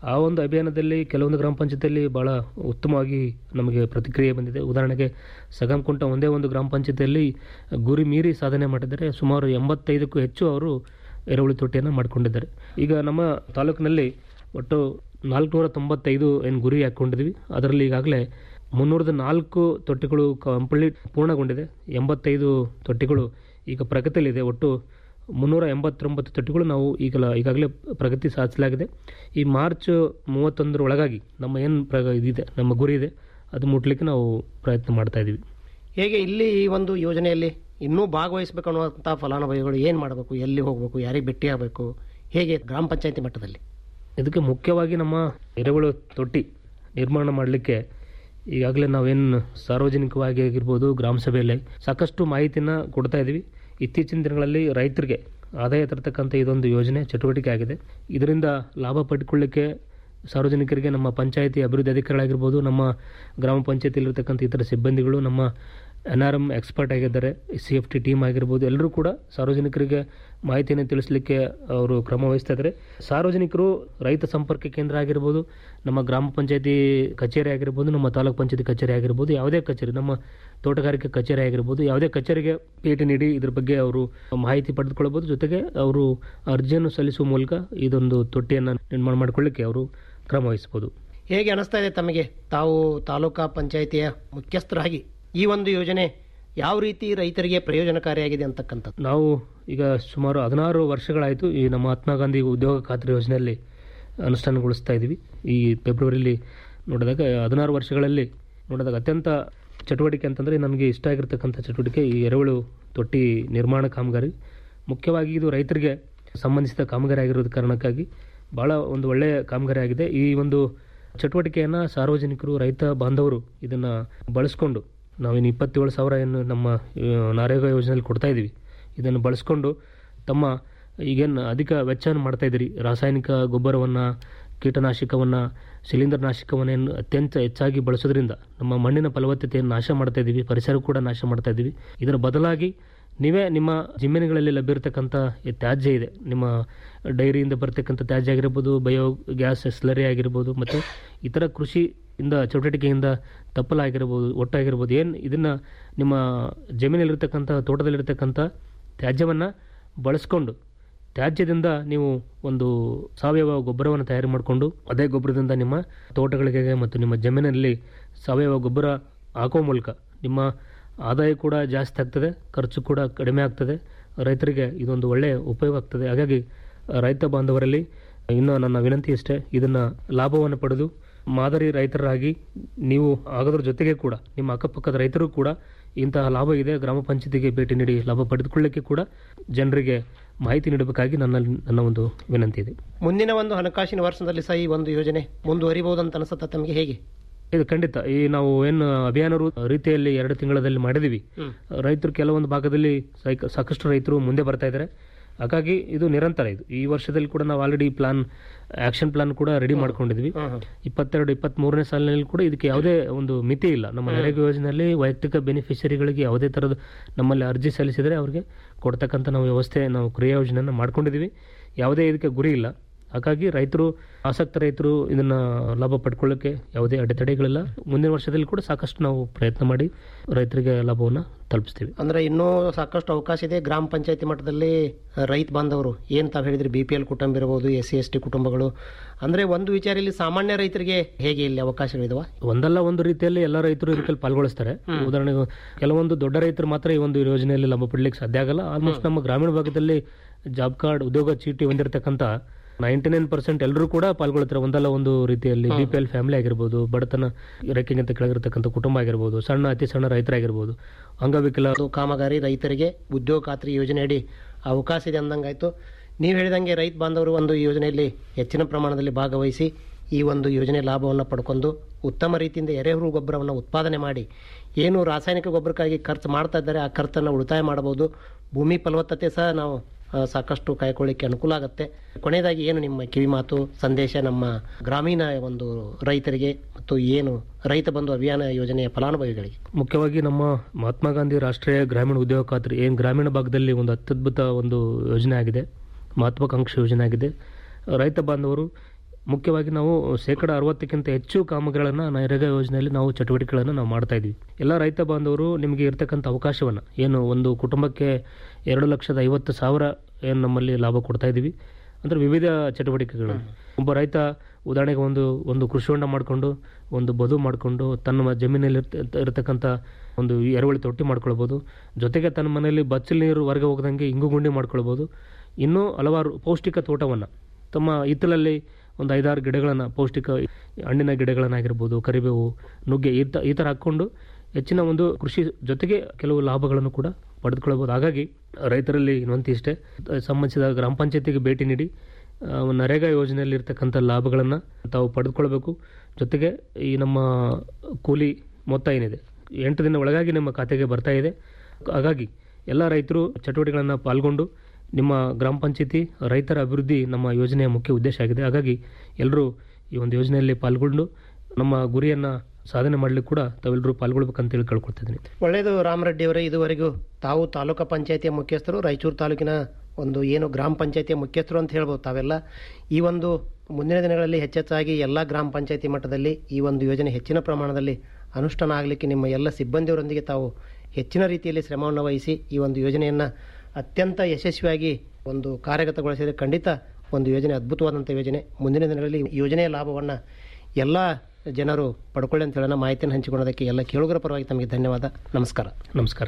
ಆ ಒಂದು ಅಭಿಯಾನದಲ್ಲಿ ಕೆಲವೊಂದು ಗ್ರಾಮ ಪಂಚಾಯತಿಯಲ್ಲಿ ಭಾಳ ಉತ್ತಮವಾಗಿ ನಮಗೆ ಪ್ರತಿಕ್ರಿಯೆ ಬಂದಿದೆ ಉದಾಹರಣೆಗೆ ಸಗಂಕುಂಟ ಒಂದೇ ಒಂದು ಗ್ರಾಮ ಪಂಚಾಯತಿಯಲ್ಲಿ ಗುರಿ ಮೀರಿ ಸಾಧನೆ ಮಾಡಿದ್ದಾರೆ ಸುಮಾರು ಎಂಬತ್ತೈದಕ್ಕೂ ಹೆಚ್ಚು ಅವರು ಎರೆಹುಳಿ ತೊಟ್ಟಿಯನ್ನು ಮಾಡಿಕೊಂಡಿದ್ದಾರೆ ಈಗ ನಮ್ಮ ತಾಲೂಕಿನಲ್ಲಿ ಒಟ್ಟು ನಾಲ್ಕುನೂರ ತೊಂಬತ್ತೈದು ಏನು ಗುರಿ ಹಾಕ್ಕೊಂಡಿದ್ವಿ ಅದರಲ್ಲಿ ಈಗಾಗಲೇ ಮುನ್ನೂರದ ನಾಲ್ಕು ತೊಟ್ಟಿಗಳು ಕಂಪ್ಲೀಟ್ ಪೂರ್ಣಗೊಂಡಿದೆ ಎಂಬತ್ತೈದು ತೊಟ್ಟಿಗಳು ಈಗ ಪ್ರಗತಿಯಲ್ಲಿದೆ ಒಟ್ಟು ಮುನ್ನೂರ ಎಂಬತ್ತೊಂಬತ್ತು ತೊಟ್ಟಿಗಳು ನಾವು ಈಗಲ ಈಗಾಗಲೇ ಪ್ರಗತಿ ಸಾಧಿಸಲಾಗಿದೆ ಈ ಮಾರ್ಚ್ ಮೂವತ್ತೊಂದರ ಒಳಗಾಗಿ ನಮ್ಮ ಏನು ಪ್ರ ಇದಿದೆ ನಮ್ಮ ಗುರಿ ಇದೆ ಅದು ಮುಟ್ಲಿಕ್ಕೆ ನಾವು ಪ್ರಯತ್ನ ಮಾಡ್ತಾ ಇದ್ದೀವಿ ಹೇಗೆ ಇಲ್ಲಿ ಈ ಒಂದು ಯೋಜನೆಯಲ್ಲಿ ಇನ್ನೂ ಭಾಗವಹಿಸಬೇಕು ಅನ್ನುವಂಥ ಫಲಾನುಭವಿಗಳು ಏನು ಮಾಡಬೇಕು ಎಲ್ಲಿ ಹೋಗಬೇಕು ಯಾರಿಗೆ ಭೇಟಿ ಆಗಬೇಕು ಹೇಗೆ ಗ್ರಾಮ ಪಂಚಾಯತಿ ಮಟ್ಟದಲ್ಲಿ ಇದಕ್ಕೆ ಮುಖ್ಯವಾಗಿ ನಮ್ಮ ಎರೆಹುಳು ತೊಟ್ಟಿ ನಿರ್ಮಾಣ ಮಾಡಲಿಕ್ಕೆ ಈಗಾಗಲೇ ನಾವೇನು ಸಾರ್ವಜನಿಕವಾಗಿ ಆಗಿರ್ಬೋದು ಗ್ರಾಮ ಸಭೆಯಲ್ಲಿ ಸಾಕಷ್ಟು ಮಾಹಿತಿನ ಕೊಡ್ತಾ ಇದ್ದೀವಿ ಇತ್ತೀಚಿನ ದಿನಗಳಲ್ಲಿ ರೈತರಿಗೆ ಆದಾಯ ತರತಕ್ಕಂಥ ಇದೊಂದು ಯೋಜನೆ ಚಟುವಟಿಕೆ ಆಗಿದೆ ಇದರಿಂದ ಲಾಭ ಪಡ್ಕೊಳ್ಳಿಕ್ಕೆ ಸಾರ್ವಜನಿಕರಿಗೆ ನಮ್ಮ ಪಂಚಾಯತಿ ಅಭಿವೃದ್ಧಿ ಅಧಿಕಾರಿಗಳಾಗಿರ್ಬೋದು ನಮ್ಮ ಗ್ರಾಮ ಪಂಚಾಯತಿಯಲ್ಲಿರ್ತಕ್ಕಂಥ ಇತರ ಸಿಬ್ಬಂದಿಗಳು ನಮ್ಮ ಎನ್ ಆರ್ ಎಮ್ ಎಕ್ಸ್ಪರ್ಟ್ ಆಗಿದ್ದಾರೆ ಸಿ ಎಫ್ ಟಿ ಟೀಮ್ ಆಗಿರ್ಬೋದು ಎಲ್ಲರೂ ಕೂಡ ಸಾರ್ವಜನಿಕರಿಗೆ ಮಾಹಿತಿಯನ್ನು ತಿಳಿಸಲಿಕ್ಕೆ ಅವರು ಕ್ರಮ ವಹಿಸ್ತಾ ಇದ್ದಾರೆ ಸಾರ್ವಜನಿಕರು ರೈತ ಸಂಪರ್ಕ ಕೇಂದ್ರ ಆಗಿರ್ಬೋದು ನಮ್ಮ ಗ್ರಾಮ ಪಂಚಾಯತಿ ಕಚೇರಿ ಆಗಿರ್ಬೋದು ನಮ್ಮ ತಾಲೂಕ್ ಪಂಚಾಯತಿ ಕಚೇರಿ ಆಗಿರ್ಬೋದು ಯಾವುದೇ ಕಚೇರಿ ನಮ್ಮ ತೋಟಗಾರಿಕೆ ಕಚೇರಿ ಆಗಿರ್ಬೋದು ಯಾವುದೇ ಕಚೇರಿಗೆ ಭೇಟಿ ನೀಡಿ ಇದ್ರ ಬಗ್ಗೆ ಅವರು ಮಾಹಿತಿ ಪಡೆದುಕೊಳ್ಬೋದು ಜೊತೆಗೆ ಅವರು ಅರ್ಜಿಯನ್ನು ಸಲ್ಲಿಸುವ ಮೂಲಕ ಇದೊಂದು ತೊಟ್ಟಿಯನ್ನು ನಿರ್ಮಾಣ ಮಾಡಿಕೊಳ್ಳಿಕ್ಕೆ ಅವರು ಕ್ರಮ ವಹಿಸ್ಬೋದು ಹೇಗೆ ಅನಿಸ್ತಾ ಇದೆ ತಮಗೆ ತಾವು ತಾಲೂಕಾ ಪಂಚಾಯಿತಿಯ ಮುಖ್ಯಸ್ಥರಾಗಿ ಈ ಒಂದು ಯೋಜನೆ ಯಾವ ರೀತಿ ರೈತರಿಗೆ ಪ್ರಯೋಜನಕಾರಿಯಾಗಿದೆ ಅಂತಕ್ಕಂಥದ್ದು ನಾವು ಈಗ ಸುಮಾರು ಹದಿನಾರು ವರ್ಷಗಳಾಯಿತು ಈ ನಮ್ಮ ಮಹಾತ್ಮ ಗಾಂಧಿ ಉದ್ಯೋಗ ಖಾತ್ರಿ ಯೋಜನೆಯಲ್ಲಿ ಅನುಷ್ಠಾನಗೊಳಿಸ್ತಾ ಇದ್ದೀವಿ ಈ ಫೆಬ್ರವರಿಲಿ ನೋಡಿದಾಗ ಹದಿನಾರು ವರ್ಷಗಳಲ್ಲಿ ನೋಡಿದಾಗ ಅತ್ಯಂತ ಚಟುವಟಿಕೆ ಅಂತಂದರೆ ನನಗೆ ಇಷ್ಟ ಆಗಿರ್ತಕ್ಕಂಥ ಚಟುವಟಿಕೆ ಈ ಎರೆಹುಳು ತೊಟ್ಟಿ ನಿರ್ಮಾಣ ಕಾಮಗಾರಿ ಮುಖ್ಯವಾಗಿ ಇದು ರೈತರಿಗೆ ಸಂಬಂಧಿಸಿದ ಕಾಮಗಾರಿ ಆಗಿರೋದ ಕಾರಣಕ್ಕಾಗಿ ಭಾಳ ಒಂದು ಒಳ್ಳೆಯ ಕಾಮಗಾರಿ ಆಗಿದೆ ಈ ಒಂದು ಚಟುವಟಿಕೆಯನ್ನು ಸಾರ್ವಜನಿಕರು ರೈತ ಬಾಂಧವರು ಇದನ್ನು ಬಳಸ್ಕೊಂಡು ನಾವಿನ್ನು ಇಪ್ಪತ್ತೇಳು ಸಾವಿರ ಏನು ನಮ್ಮ ಆ, ನರೇಗಾ ಯೋಜನೆಯಲ್ಲಿ ಕೊಡ್ತಾ ಇದ್ದೀವಿ ಇದನ್ನು ಬಳಸ್ಕೊಂಡು ತಮ್ಮ ಈಗೇನು ಅಧಿಕ ವೆಚ್ಚವನ್ನು ಮಾಡ್ತಾ ಇದ್ದೀರಿ ರಾಸಾಯನಿಕ ಗೊಬ್ಬರವನ್ನು ಕೀಟನಾಶಕವನ್ನು ಶಿಲೀಂಧ್ರ ನಾಶಕವನ್ನು ಏನು ಅತ್ಯಂತ ಹೆಚ್ಚಾಗಿ ಬಳಸೋದ್ರಿಂದ ನಮ್ಮ ಮಣ್ಣಿನ ಫಲವತ್ತತೆಯನ್ನು ನಾಶ ಮಾಡ್ತಾ ಇದ್ದೀವಿ ಪರಿಸರ ಕೂಡ ನಾಶ ಮಾಡ್ತಾ ಇದ್ದೀವಿ ಇದರ ಬದಲಾಗಿ ನೀವೇ ನಿಮ್ಮ ಜಮೀನುಗಳಲ್ಲಿ ಲಭ್ಯ ಇರತಕ್ಕಂಥ ಈ ತ್ಯಾಜ್ಯ ಇದೆ ನಿಮ್ಮ ಡೈರಿಯಿಂದ ಬರ್ತಕ್ಕಂಥ ತ್ಯಾಜ್ಯ ಆಗಿರ್ಬೋದು ಬಯೋ ಗ್ಯಾಸ್ ಸ್ಲರಿ ಆಗಿರ್ಬೋದು ಮತ್ತು ಇತರ ಕೃಷಿಯಿಂದ ಚಟುವಟಿಕೆಯಿಂದ ತಪ್ಪಲಾಗಿರ್ಬೋದು ಒಟ್ಟಾಗಿರ್ಬೋದು ಏನು ಇದನ್ನು ನಿಮ್ಮ ಜಮೀನಲ್ಲಿರ್ತಕ್ಕಂಥ ತೋಟದಲ್ಲಿರ್ತಕ್ಕಂಥ ತ್ಯಾಜ್ಯವನ್ನು ಬಳಸ್ಕೊಂಡು ತ್ಯಾಜ್ಯದಿಂದ ನೀವು ಒಂದು ಸಾವಯವ ಗೊಬ್ಬರವನ್ನು ತಯಾರು ಮಾಡಿಕೊಂಡು ಅದೇ ಗೊಬ್ಬರದಿಂದ ನಿಮ್ಮ ತೋಟಗಳಿಗೆ ಮತ್ತು ನಿಮ್ಮ ಜಮೀನಲ್ಲಿ ಸಾವಯವ ಗೊಬ್ಬರ ಹಾಕೋ ಮೂಲಕ ನಿಮ್ಮ ಆದಾಯ ಕೂಡ ಜಾಸ್ತಿ ಆಗ್ತದೆ ಖರ್ಚು ಕೂಡ ಕಡಿಮೆ ಆಗ್ತದೆ ರೈತರಿಗೆ ಇದೊಂದು ಒಳ್ಳೆಯ ಉಪಯೋಗ ಆಗ್ತದೆ ಹಾಗಾಗಿ ರೈತ ಬಾಂಧವರಲ್ಲಿ ಇನ್ನು ನನ್ನ ವಿನಂತಿ ಇಷ್ಟೇ ಇದನ್ನು ಲಾಭವನ್ನು ಪಡೆದು ಮಾದರಿ ರೈತರಾಗಿ ನೀವು ಆಗೋದ್ರ ಜೊತೆಗೆ ಕೂಡ ನಿಮ್ಮ ಅಕ್ಕಪಕ್ಕದ ರೈತರು ಕೂಡ ಇಂತಹ ಲಾಭ ಇದೆ ಗ್ರಾಮ ಪಂಚಾಯತಿಗೆ ಭೇಟಿ ನೀಡಿ ಲಾಭ ಪಡೆದುಕೊಳ್ಳಕ್ಕೆ ಕೂಡ ಜನರಿಗೆ ಮಾಹಿತಿ ನೀಡಬೇಕಾಗಿ ನನ್ನ ನನ್ನ ಒಂದು ವಿನಂತಿ ಇದೆ ಮುಂದಿನ ಒಂದು ಹಣಕಾಸಿನ ವರ್ಷದಲ್ಲಿ ಸಹ ಈ ಒಂದು ಯೋಜನೆ ಮುಂದುವರಿಬಹುದು ಅಂತ ಅನಿಸುತ್ತಾ ತಮಗೆ ಹೇಗೆ ಇದು ಖಂಡಿತ ಈ ನಾವು ಏನು ಅಭಿಯಾನ ರೂ- ರೀತಿಯಲ್ಲಿ ಎರಡು ತಿಂಗಳಲ್ಲಿ ಮಾಡಿದೀವಿ ರೈತರು ಕೆಲವೊಂದು ಭಾಗದಲ್ಲಿ ಸೈಕ- ಸಾಕಷ್ಟು ರೈತರು ಮುಂದೆ ಬರ್ತಾ ಇದ್ದಾರೆ ಹಾಗಾಗಿ ಇದು ನಿರಂತರ ಇದು ಈ ವರ್ಷದಲ್ಲಿ ಕೂಡ ನಾವು ಆಲ್ರೆಡಿ ಪ್ಲಾನ್ ಆಕ್ಷನ್ ಪ್ಲಾನ್ ಕೂಡ ರೆಡಿ ಮಾಡ್ಕೊಂಡಿದ್ವಿ ಇಪ್ಪತ್ತೆರಡು ಇಪ್ಪತ್ತ್ ಮೂರನೇ ಸಾಲಿನಲ್ಲಿ ಕೂಡ ಇದಕ್ಕೆ ಯಾವುದೇ ಒಂದು ಮಿತಿ ಇಲ್ಲ ನಮ್ಮ ನರೇಗಾ ಯೋಜನೆಯಲ್ಲಿ ವೈಯಕ್ತಿಕ ಬೆನಿಫಿಷರಿಗಳಿಗೆ ಯಾವುದೇ ಥರದ ನಮ್ಮಲ್ಲಿ ಅರ್ಜಿ ಸಲ್ಲಿಸಿದರೆ ಅವ್ರಿಗೆ ಕೊಡ್ತಕ್ಕಂಥ ನಾವು ವ್ಯವಸ್ಥೆ ನಾವು ಕ್ರಿಯಾ ಯೋಜನೆಯನ್ನು ಮಾಡ್ಕೊಂಡಿದ್ದೀವಿ ಯಾವುದೇ ಇದಕ್ಕೆ ಗುರಿ ಇಲ್ಲ ಹಾಗಾಗಿ ರೈತರು ಆಸಕ್ತ ರೈತರು ಇದನ್ನ ಲಾಭ ಪಡ್ಕೊಳ್ಳೋಕ್ಕೆ ಯಾವುದೇ ಅಡೆತಡೆಗಳಿಲ್ಲ ಮುಂದಿನ ವರ್ಷದಲ್ಲಿ ಕೂಡ ಸಾಕಷ್ಟು ನಾವು ಪ್ರಯತ್ನ ಮಾಡಿ ರೈತರಿಗೆ ಲಾಭವನ್ನು ತಲುಪಿಸ್ತೀವಿ ಅಂದ್ರೆ ಇನ್ನೂ ಸಾಕಷ್ಟು ಅವಕಾಶ ಇದೆ ಗ್ರಾಮ ಪಂಚಾಯತಿ ಮಟ್ಟದಲ್ಲಿ ರೈತ ಬಾಂಧವರು ಏನ್ ತಾವು ಹೇಳಿದ್ರಿ ಬಿ ಪಿ ಎಲ್ ಕುಟುಂಬ ಇರಬಹುದು ಎಸ್ ಸಿ ಎಸ್ ಟಿ ಕುಟುಂಬಗಳು ಅಂದ್ರೆ ಒಂದು ವಿಚಾರ ಇಲ್ಲಿ ಸಾಮಾನ್ಯ ರೈತರಿಗೆ ಹೇಗೆ ಇಲ್ಲಿ ಅವಕಾಶಗಳಿದಾವ ಒಂದಲ್ಲ ಒಂದು ರೀತಿಯಲ್ಲಿ ಎಲ್ಲ ರೈತರು ಇದಕ್ಕೆ ಪಾಲ್ಗೊಳಿಸ್ತಾರೆ ಉದಾಹರಣೆಗೆ ಕೆಲವೊಂದು ದೊಡ್ಡ ರೈತರು ಮಾತ್ರ ಈ ಒಂದು ಯೋಜನೆಯಲ್ಲಿ ಲಾಭ ಪಡ್ಲಿಕ್ಕೆ ಸಾಧ್ಯ ಆಗಲ್ಲ ಆಲ್ಮೋಸ್ಟ್ ನಮ್ಮ ಗ್ರಾಮೀಣ ಭಾಗದಲ್ಲಿ ಜಾಬ್ ಕಾರ್ಡ್ ಉದ್ಯೋಗ ಚೀಟಿ ಹೊಂದಿರತಕ್ಕಂಥ ನೈಂಟಿ ನೈನ್ ಪರ್ಸೆಂಟ್ ಎಲ್ಲರೂ ಕೂಡ ಪಾಲ್ಗೊಳ್ತಾರೆ ಒಂದಲ್ಲ ಒಂದು ರೀತಿಯಲ್ಲಿ ಬಿ ಪಿ ಎಲ್ ಫ್ಯಾಮಿಲಿ ಆಗಿರ್ಬೋದು ಬಡತನ ರೇಖೆಗಿಂತ ಕೆಳಗಿರ್ತಕ್ಕಂಥ ಕುಟುಂಬ ಆಗಿರ್ಬೋದು ಸಣ್ಣ ಅತಿ ಸಣ್ಣ ರೈತರಾಗಿರ್ಬೋದು ಅಂಗವಿಕಲ ಅದು ಕಾಮಗಾರಿ ರೈತರಿಗೆ ಉದ್ಯೋಗ ಖಾತ್ರಿ ಯೋಜನೆ ಅಡಿ ಅವಕಾಶ ಇದೆ ಅಂದಂಗಾಯ್ತು ನೀವು ಹೇಳಿದಂಗೆ ರೈತ ಬಾಂಧವರು ಒಂದು ಯೋಜನೆಯಲ್ಲಿ ಹೆಚ್ಚಿನ ಪ್ರಮಾಣದಲ್ಲಿ ಭಾಗವಹಿಸಿ ಈ ಒಂದು ಯೋಜನೆ ಲಾಭವನ್ನು ಪಡ್ಕೊಂಡು ಉತ್ತಮ ರೀತಿಯಿಂದ ಎರೆಹುಳು ಗೊಬ್ಬರವನ್ನು ಉತ್ಪಾದನೆ ಮಾಡಿ ಏನು ರಾಸಾಯನಿಕ ಗೊಬ್ಬರಕ್ಕಾಗಿ ಖರ್ಚು ಮಾಡ್ತಾ ಇದ್ದಾರೆ ಆ ಖರ್ಚನ್ನು ಉಳಿತಾಯ ಮಾಡಬಹುದು ಭೂಮಿ ಫಲವತ್ತತೆ ಸಹ ನಾವು ಆ, ಸಾಕಷ್ಟು ಕಾಯ್ಕೊಳ್ಳಿಕ್ಕೆ ಅನುಕೂಲ ಆಗುತ್ತೆ ಕೊನೆಯದಾಗಿ ಏನು ನಿಮ್ಮ ಕಿವಿ ಮಾತು ಸಂದೇಶ ನಮ್ಮ ಗ್ರಾಮೀಣ ಒಂದು ರೈತರಿಗೆ ಮತ್ತು ಏನು ರೈತ ಬಂಧು ಅಭಿಯಾನ ಯೋಜನೆಯ ಫಲಾನುಭವಿಗಳಿಗೆ ಮುಖ್ಯವಾಗಿ ನಮ್ಮ ಮಹಾತ್ಮ ಗಾಂಧಿ ರಾಷ್ಟ್ರೀಯ ಗ್ರಾಮೀಣ ಉದ್ಯೋಗ ಖಾತ್ರಿ ಏನು ಗ್ರಾಮೀಣ ಭಾಗದಲ್ಲಿ ಒಂದು ಅತ್ಯದ್ಭುತ ಒಂದು ಯೋಜನೆ ಆಗಿದೆ ಮಹತ್ವಾಕಾಂಕ್ಷಿ ಯೋಜನೆ ಆಗಿದೆ ರೈತ ಬಾಂಧವರು ಮುಖ್ಯವಾಗಿ ನಾವು ಶೇಕಡ ಅರವತ್ತಕ್ಕಿಂತ ಹೆಚ್ಚು ಕಾಮಗಾರಿಗಳನ್ನು ನರೇಗಾ ಯೋಜನೆಯಲ್ಲಿ ನಾವು ಚಟುವಟಿಕೆಗಳನ್ನು ನಾವು ಮಾಡ್ತಾ ಇದ್ವಿ ಎಲ್ಲ ರೈತ ಬಾಂಧವರು ನಿಮಗೆ ಇರ್ತಕ್ಕಂಥ ಅವಕಾಶವನ್ನು ಏನು ಒಂದು ಕುಟುಂಬಕ್ಕೆ ಎರಡು ಲಕ್ಷದ ಐವತ್ತು ಸಾವಿರ ಏನು ನಮ್ಮಲ್ಲಿ ಲಾಭ ಕೊಡ್ತಾ ಇದ್ದೀವಿ ಅಂದರೆ ವಿವಿಧ ಚಟುವಟಿಕೆಗಳು ಒಬ್ಬ ರೈತ ಉದಾಹರಣೆಗೆ ಒಂದು ಒಂದು ಕೃಷಿ ಹೊಂಡ ಮಾಡಿಕೊಂಡು ಒಂದು ಬದು ಮಾಡಿಕೊಂಡು ತನ್ನ ಜಮೀನಲ್ಲಿ ಇರ್ತ- ಇರತಕ್ಕಂಥ ಒಂದು ಎರೆಹುಳಿ ತೊಟ್ಟಿ ಮಾಡ್ಕೊಳ್ಬೋದು ಜೊತೆಗೆ ತನ್ನ ಮನೆಯಲ್ಲಿ ಬಚ್ಚಲು ನೀರು ಹೊರಗೆ ಹೋಗದಂಗೆ ಇಂಗು ಗುಂಡಿ ಮಾಡ್ಕೊಳ್ಬೋದು ಇನ್ನೂ ಹಲವಾರು ಪೌಷ್ಟಿಕ ತೋಟವನ್ನು ತಮ್ಮ ಹಿತ್ತಲಲ್ಲಿ ಒಂದು ಐದಾರು ಗಿಡಗಳನ್ನು ಪೌಷ್ಟಿಕ ಹಣ್ಣಿನ ಗಿಡಗಳನ್ನಾಗಿರ್ಬೋದು ಕರಿಬೇವು ನುಗ್ಗೆ ಈ ತ ಈ ಥರ ಹಾಕ್ಕೊಂಡು ಹೆಚ್ಚಿನ ಒಂದು ಕೃಷಿ ಜೊತೆಗೆ ಕೆಲವು ಲಾಭಗಳನ್ನು ಕೂಡ ಪಡೆದುಕೊಳ್ಳಬಹುದು ಹಾಗಾಗಿ ರೈತರಲ್ಲಿ ವಿನಂತಿ ಇಷ್ಟೇ ಸಂಬಂಧಿಸಿದ ಗ್ರಾಮ ಪಂಚಾಯತಿಗೆ ಭೇಟಿ ನೀಡಿ ಆ, ನರೇಗಾ ಯೋಜನೆಯಲ್ಲಿ ಇರ್ತಕ್ಕಂಥ ಲಾಭಗಳನ್ನು ತಾವು ಪಡೆದುಕೊಳ್ಬೇಕು ಜೊತೆಗೆ ಈ ನಮ್ಮ ಕೂಲಿ ಮೊತ್ತ ಏನಿದೆ ಎಂಟು ದಿನ ಒಳಗಾಗಿ ನಿಮ್ಮ ಖಾತೆಗೆ ಬರ್ತಾ ಇದೆ ಹಾಗಾಗಿ ಎಲ್ಲ ರೈತರು ಚಟುವಟಿಕೆಗಳನ್ನು ಪಾಲ್ಗೊಂಡು ನಿಮ್ಮ ಗ್ರಾಮ ಪಂಚಾಯತಿ ರೈತರ ಅಭಿವೃದ್ಧಿ ನಮ್ಮ ಯೋಜನೆಯ ಮುಖ್ಯ ಉದ್ದೇಶ ಆಗಿದೆ ಹಾಗಾಗಿ ಎಲ್ಲರೂ ಈ ಒಂದು ಯೋಜನೆಯಲ್ಲಿ ಪಾಲ್ಗೊಂಡು ನಮ್ಮ ಗುರಿಯನ್ನು ಸಾಧನೆ ಮಾಡಲಿಕ್ಕೆ ಕೂಡ ತಾವೆಲ್ಲರೂ ಪಾಲ್ಗೊಳ್ಬೇಕಂತ ಹೇಳಿ ಕೇಳ್ಕೊಳ್ತಿದ್ದೀನಿ ಒಳ್ಳೆಯದು ರಾಮರೆಡ್ಡಿ ಅವರೇ ಇದುವರೆಗೂ ತಾವು ತಾಲೂಕು ಪಂಚಾಯತಿಯ ಮುಖ್ಯಸ್ಥರು ರಾಯಚೂರು ತಾಲೂಕಿನ ಒಂದು ಏನು ಗ್ರಾಮ ಪಂಚಾಯತಿಯ ಮುಖ್ಯಸ್ಥರು ಅಂತ ಹೇಳ್ಬೋದು ತಾವೆಲ್ಲ ಈ ಒಂದು ಮುಂದಿನ ದಿನಗಳಲ್ಲಿ ಹೆಚ್ಚೆಚ್ಚಾಗಿ ಎಲ್ಲ ಗ್ರಾಮ ಪಂಚಾಯತಿ ಮಟ್ಟದಲ್ಲಿ ಈ ಒಂದು ಯೋಜನೆ ಹೆಚ್ಚಿನ ಪ್ರಮಾಣದಲ್ಲಿ ಅನುಷ್ಠಾನ ಆಗಲಿಕ್ಕೆ ನಿಮ್ಮ ಎಲ್ಲ ಸಿಬ್ಬಂದಿಯವರೊಂದಿಗೆ ತಾವು ಹೆಚ್ಚಿನ ರೀತಿಯಲ್ಲಿ ಶ್ರಮವನ್ನು ವಹಿಸಿ ಈ ಒಂದು ಯೋಜನೆಯನ್ನು ಅತ್ಯಂತ ಯಶಸ್ವಿಯಾಗಿ ಒಂದು ಕಾರ್ಯಗತಗೊಳಿಸಿದರೆ ಖಂಡಿತ ಒಂದು ಯೋಜನೆ ಅದ್ಭುತವಾದಂಥ ಯೋಜನೆ ಮುಂದಿನ ದಿನಗಳಲ್ಲಿ ಈ ಯೋಜನೆಯ ಲಾಭವನ್ನು ಎಲ್ಲ ಜನರು ಪಡ್ಕೊಳ್ಳಿ ಅಂತ ಹೇಳೋಣ ಮಾಹಿತಿಯನ್ನು ಹಂಚಿಕೊಳ್ಳೋದಕ್ಕೆ ಎಲ್ಲ ಕೇಳುಗರ ಪರವಾಗಿ ತಮಗೆ ಧನ್ಯವಾದ ನಮಸ್ಕಾರ ನಮಸ್ಕಾರ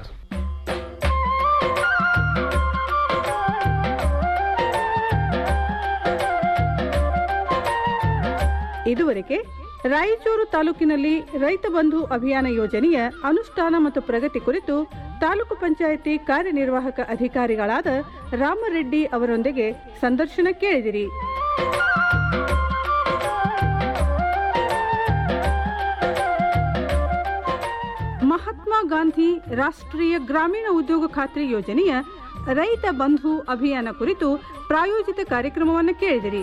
ಇದುವರೆಗೆ ರಾಯಚೂರು ತಾಲೂಕಿನಲ್ಲಿ ರೈತ ಬಂಧು ಅಭಿಯಾನ ಯೋಜನೆಯ ಅನುಷ್ಠಾನ ಮತ್ತು ಪ್ರಗತಿ ಕುರಿತು ತಾಲೂಕು ಪಂಚಾಯಿತಿ ಕಾರ್ಯನಿರ್ವಾಹಕ ಅಧಿಕಾರಿಗಳಾದ ರಾಮರೆಡ್ಡಿ ಅವರೊಂದಿಗೆ ಸಂದರ್ಶನ ಕೇಳಿದಿರಿ ಮಹಾತ್ಮ ಗಾಂಧಿ ರಾಷ್ಟ್ರೀಯ ಗ್ರಾಮೀಣ ಉದ್ಯೋಗ ಖಾತ್ರಿ ಯೋಜನೆಯ ರೈತ ಬಂಧು ಅಭಿಯಾನ ಕುರಿತು ಪ್ರಾಯೋಜಿತ ಕಾರ್ಯಕ್ರಮವನ್ನು ಕೇಳಿದಿರಿ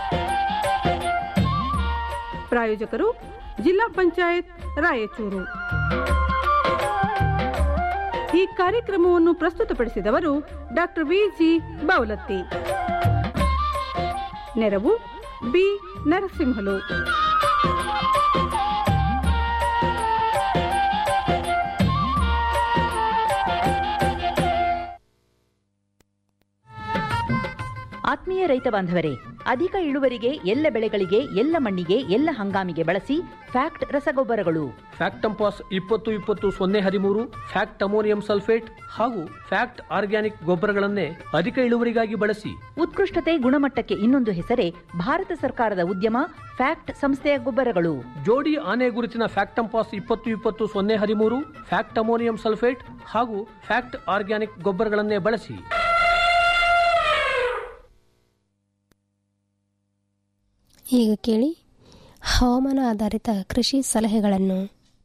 ಪ್ರಾಯೋಜಕರು ಜಿಲ್ಲಾ ಪಂಚಾಯತ್ ರಾಯಚೂರು ಈ ಕಾರ್ಯಕ್ರಮವನ್ನು ಪ್ರಸ್ತುತಪಡಿಸಿದವರು ಡಾಕ್ಟರ್ ವಿಜಿ ಬೌಲತ್ತಿ ನೆರವು ಬಿ ನರಸಿಂಹಲು ಆತ್ಮೀಯ ರೈತ ಬಾಂಧವರೇ ಅಧಿಕ ಇಳುವರಿಗೆ ಎಲ್ಲ ಬೆಳೆಗಳಿಗೆ ಎಲ್ಲ ಮಣ್ಣಿಗೆ ಎಲ್ಲ ಹಂಗಾಮಿಗೆ ಬಳಸಿ ಫ್ಯಾಕ್ಟ್ ರಸಗೊಬ್ಬರಗಳು ಫ್ಯಾಕ್ಟಂಪಾಸ್ ಇಪ್ಪತ್ತು ಇಪ್ಪತ್ತು ಸೊನ್ನೆ ಹದಿಮೂರು ಫ್ಯಾಕ್ಟ್ ಅಮೋನಿಯಂ ಸಲ್ಫೇಟ್ ಹಾಗೂ ಫ್ಯಾಕ್ಟ್ ಆರ್ಗ್ಯಾನಿಕ್ ಗೊಬ್ಬರಗಳನ್ನೇ ಅಧಿಕ ಇಳುವರಿಗಾಗಿ ಬಳಸಿ ಉತ್ಕೃಷ್ಟತೆ ಗುಣಮಟ್ಟಕ್ಕೆ ಇನ್ನೊಂದು ಹೆಸರೇ ಭಾರತ ಸರ್ಕಾರದ ಉದ್ಯಮ ಫ್ಯಾಕ್ಟ್ ಸಂಸ್ಥೆಯ ಗೊಬ್ಬರಗಳು ಜೋಡಿ ಆನೆ ಗುರುತಿನ ಫ್ಯಾಕ್ಟಂಪಾಸ್ ಇಪ್ಪತ್ತು ಇಪ್ಪತ್ತು ಸೊನ್ನೆ ಹದಿಮೂರು ಫ್ಯಾಕ್ಟ್ ಅಮೋನಿಯಂ ಸಲ್ಫೇಟ್ ಹಾಗೂ ಫ್ಯಾಕ್ಟ್ ಆರ್ಗ್ಯಾನಿಕ್ ಗೊಬ್ಬರಗಳನ್ನೇ ಬಳಸಿ ಈಗ ಕೇಳಿ ಹವಾಮಾನ ಆಧಾರಿತ ಕೃಷಿ ಸಲಹೆಗಳನ್ನು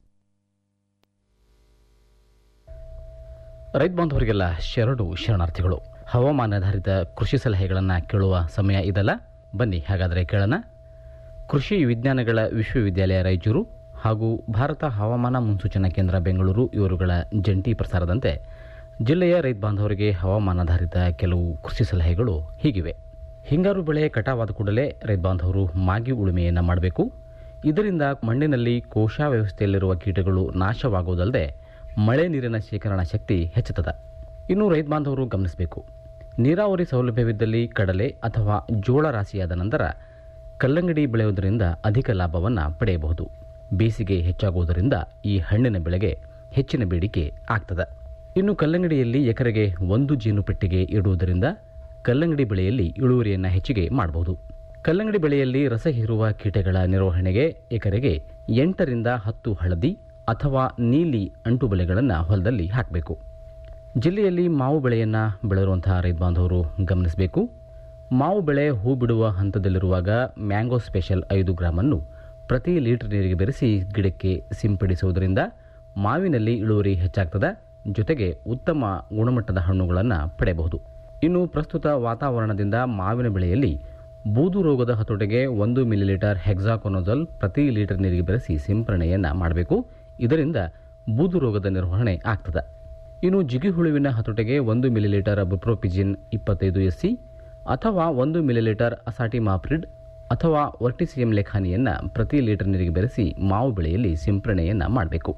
ರೈತ ಬಾಂಧವರಿಗೆಲ್ಲ ಶರಣು ಶರಣಾರ್ಥಿಗಳು ಹವಾಮಾನಾಧಾರಿತ ಕೃಷಿ ಸಲಹೆಗಳನ್ನು ಕೇಳುವ ಸಮಯ ಇದಲ್ಲ ಬನ್ನಿ ಹಾಗಾದರೆ ಕೇಳೋಣ ಕೃಷಿ ವಿಜ್ಞಾನಗಳ ವಿಶ್ವವಿದ್ಯಾಲಯ ರಾಯಚೂರು ಹಾಗೂ ಭಾರತ ಹವಾಮಾನ ಮುನ್ಸೂಚನಾ ಕೇಂದ್ರ ಬೆಂಗಳೂರು ಇವರುಗಳ ಜಂಟಿ ಪ್ರಸಾರದಂತೆ ಜಿಲ್ಲೆಯ ರೈತ ಬಾಂಧವರಿಗೆ ಹವಾಮಾನಾಧಾರಿತ ಕೆಲವು ಕೃಷಿ ಸಲಹೆಗಳು ಹೀಗಿವೆ ಹಿಂಗಾರು ಬೆಳೆ ಕಟಾವಾದ ಕೂಡಲೇ ರೈತ ಬಾಂಧವರು ಮಾಗಿ ಉಳುಮೆಯನ್ನು ಮಾಡಬೇಕು ಇದರಿಂದ ಮಣ್ಣಿನಲ್ಲಿ ಕೋಶ ವ್ಯವಸ್ಥೆಯಲ್ಲಿರುವ ಕೀಟಗಳು ನಾಶವಾಗುವುದಲ್ಲದೆ ಮಳೆ ನೀರಿನ ಶೇಖರಣಾ ಶಕ್ತಿ ಹೆಚ್ಚುತ್ತದೆ ಇನ್ನು ರೈತ ಬಾಂಧವರು ಗಮನಿಸಬೇಕು ನೀರಾವರಿ ಸೌಲಭ್ಯವಿದ್ದಲ್ಲಿ ಕಡಲೆ ಅಥವಾ ಜೋಳ ರಾಶಿಯಾದ ನಂತರ ಕಲ್ಲಂಗಡಿ ಬೆಳೆಯುವುದರಿಂದ ಅಧಿಕ ಲಾಭವನ್ನು ಪಡೆಯಬಹುದು ಬೇಸಿಗೆ ಹೆಚ್ಚಾಗುವುದರಿಂದ ಈ ಹಣ್ಣಿನ ಬೆಳೆಗೆ ಹೆಚ್ಚಿನ ಬೇಡಿಕೆ ಆಗ್ತದೆ ಇನ್ನು ಕಲ್ಲಂಗಡಿಯಲ್ಲಿ ಎಕರೆಗೆ ಒಂದು ಜೀನು ಪೆಟ್ಟಿಗೆ ಇಡುವುದರಿಂದ ಕಲ್ಲಂಗಡಿ ಬೆಳೆಯಲ್ಲಿ ಇಳುವರಿಯನ್ನು ಹೆಚ್ಚಿಗೆ ಮಾಡಬಹುದು ಕಲ್ಲಂಗಡಿ ಬೆಳೆಯಲ್ಲಿ ರಸ ಹೀರುವ ಕೀಟಗಳ ನಿರ್ವಹಣೆಗೆ ಎಕರೆಗೆ ಎಂಟರಿಂದ ಹತ್ತು ಹಳದಿ ಅಥವಾ ನೀಲಿ ಅಂಟು ಬೆಳೆಗಳನ್ನು ಹೊಲದಲ್ಲಿ ಹಾಕಬೇಕು ಜಿಲ್ಲೆಯಲ್ಲಿ ಮಾವು ಬೆಳೆಯನ್ನು ಬೆಳೆದಿರುವಂತಹ ರೈತ ಬಾಂಧವರು ಗಮನಿಸಬೇಕು ಮಾವು ಬೆಳೆ ಹೂ ಬಿಡುವ ಹಂತದಲ್ಲಿರುವಾಗ ಮ್ಯಾಂಗೋ ಸ್ಪೆಷಲ್ ಐದು ಗ್ರಾಮನ್ನು ಪ್ರತಿ ಲೀಟರ್ ನೀರಿಗೆ ಬೆರೆಸಿ ಗಿಡಕ್ಕೆ ಸಿಂಪಡಿಸುವುದರಿಂದ ಮಾವಿನಲ್ಲಿ ಇಳುವರಿ ಹೆಚ್ಚಾಗ್ತದೆ ಜೊತೆಗೆ ಉತ್ತಮ ಗುಣಮಟ್ಟದ ಹಣ್ಣುಗಳನ್ನು ಪಡೆಯಬಹುದು ಇನ್ನು ಪ್ರಸ್ತುತ ವಾತಾವರಣದಿಂದ ಮಾವಿನ ಬೆಳೆಯಲ್ಲಿ ಬೂದು ರೋಗದ ಹತೋಟಿಗೆ ಒಂದು ಮಿಲಿಲೀಟರ್ ಹೆಕ್ಸಾಕೊನೋಜಲ್ ಪ್ರತಿ ಲೀಟರ್ ನೀರಿಗೆ ಬೆರೆಸಿ ಸಿಂಪರಣೆಯನ್ನು ಮಾಡಬೇಕು ಇದರಿಂದ ಬೂದು ರೋಗದ ನಿರ್ವಹಣೆ ಆಗ್ತದೆ ಇನ್ನು ಜಿಗಿಹುಳುವಿನ ಹತೋಟಿಗೆ ಒಂದು ಮಿಲಿಲೀಟರ್ ಬುಪ್ರೋಪಿಜಿನ್ ಇಪ್ಪತ್ತೈದು ಎಸ್ಸಿ ಅಥವಾ ಒಂದು ಮಿಲಿಲೀಟರ್ ಅಸಾಟಿ ಮಾಪ್ರಿಡ್ ಅಥವಾ ವರ್ಟಿಸಿಯಂ ಲೆಖಾನಿಯನ್ನು ಪ್ರತಿ ಲೀಟರ್ ನೀರಿಗೆ ಬೆರೆಸಿ ಮಾವು ಬೆಳೆಯಲ್ಲಿ ಸಿಂಪರಣೆಯನ್ನು ಮಾಡಬೇಕು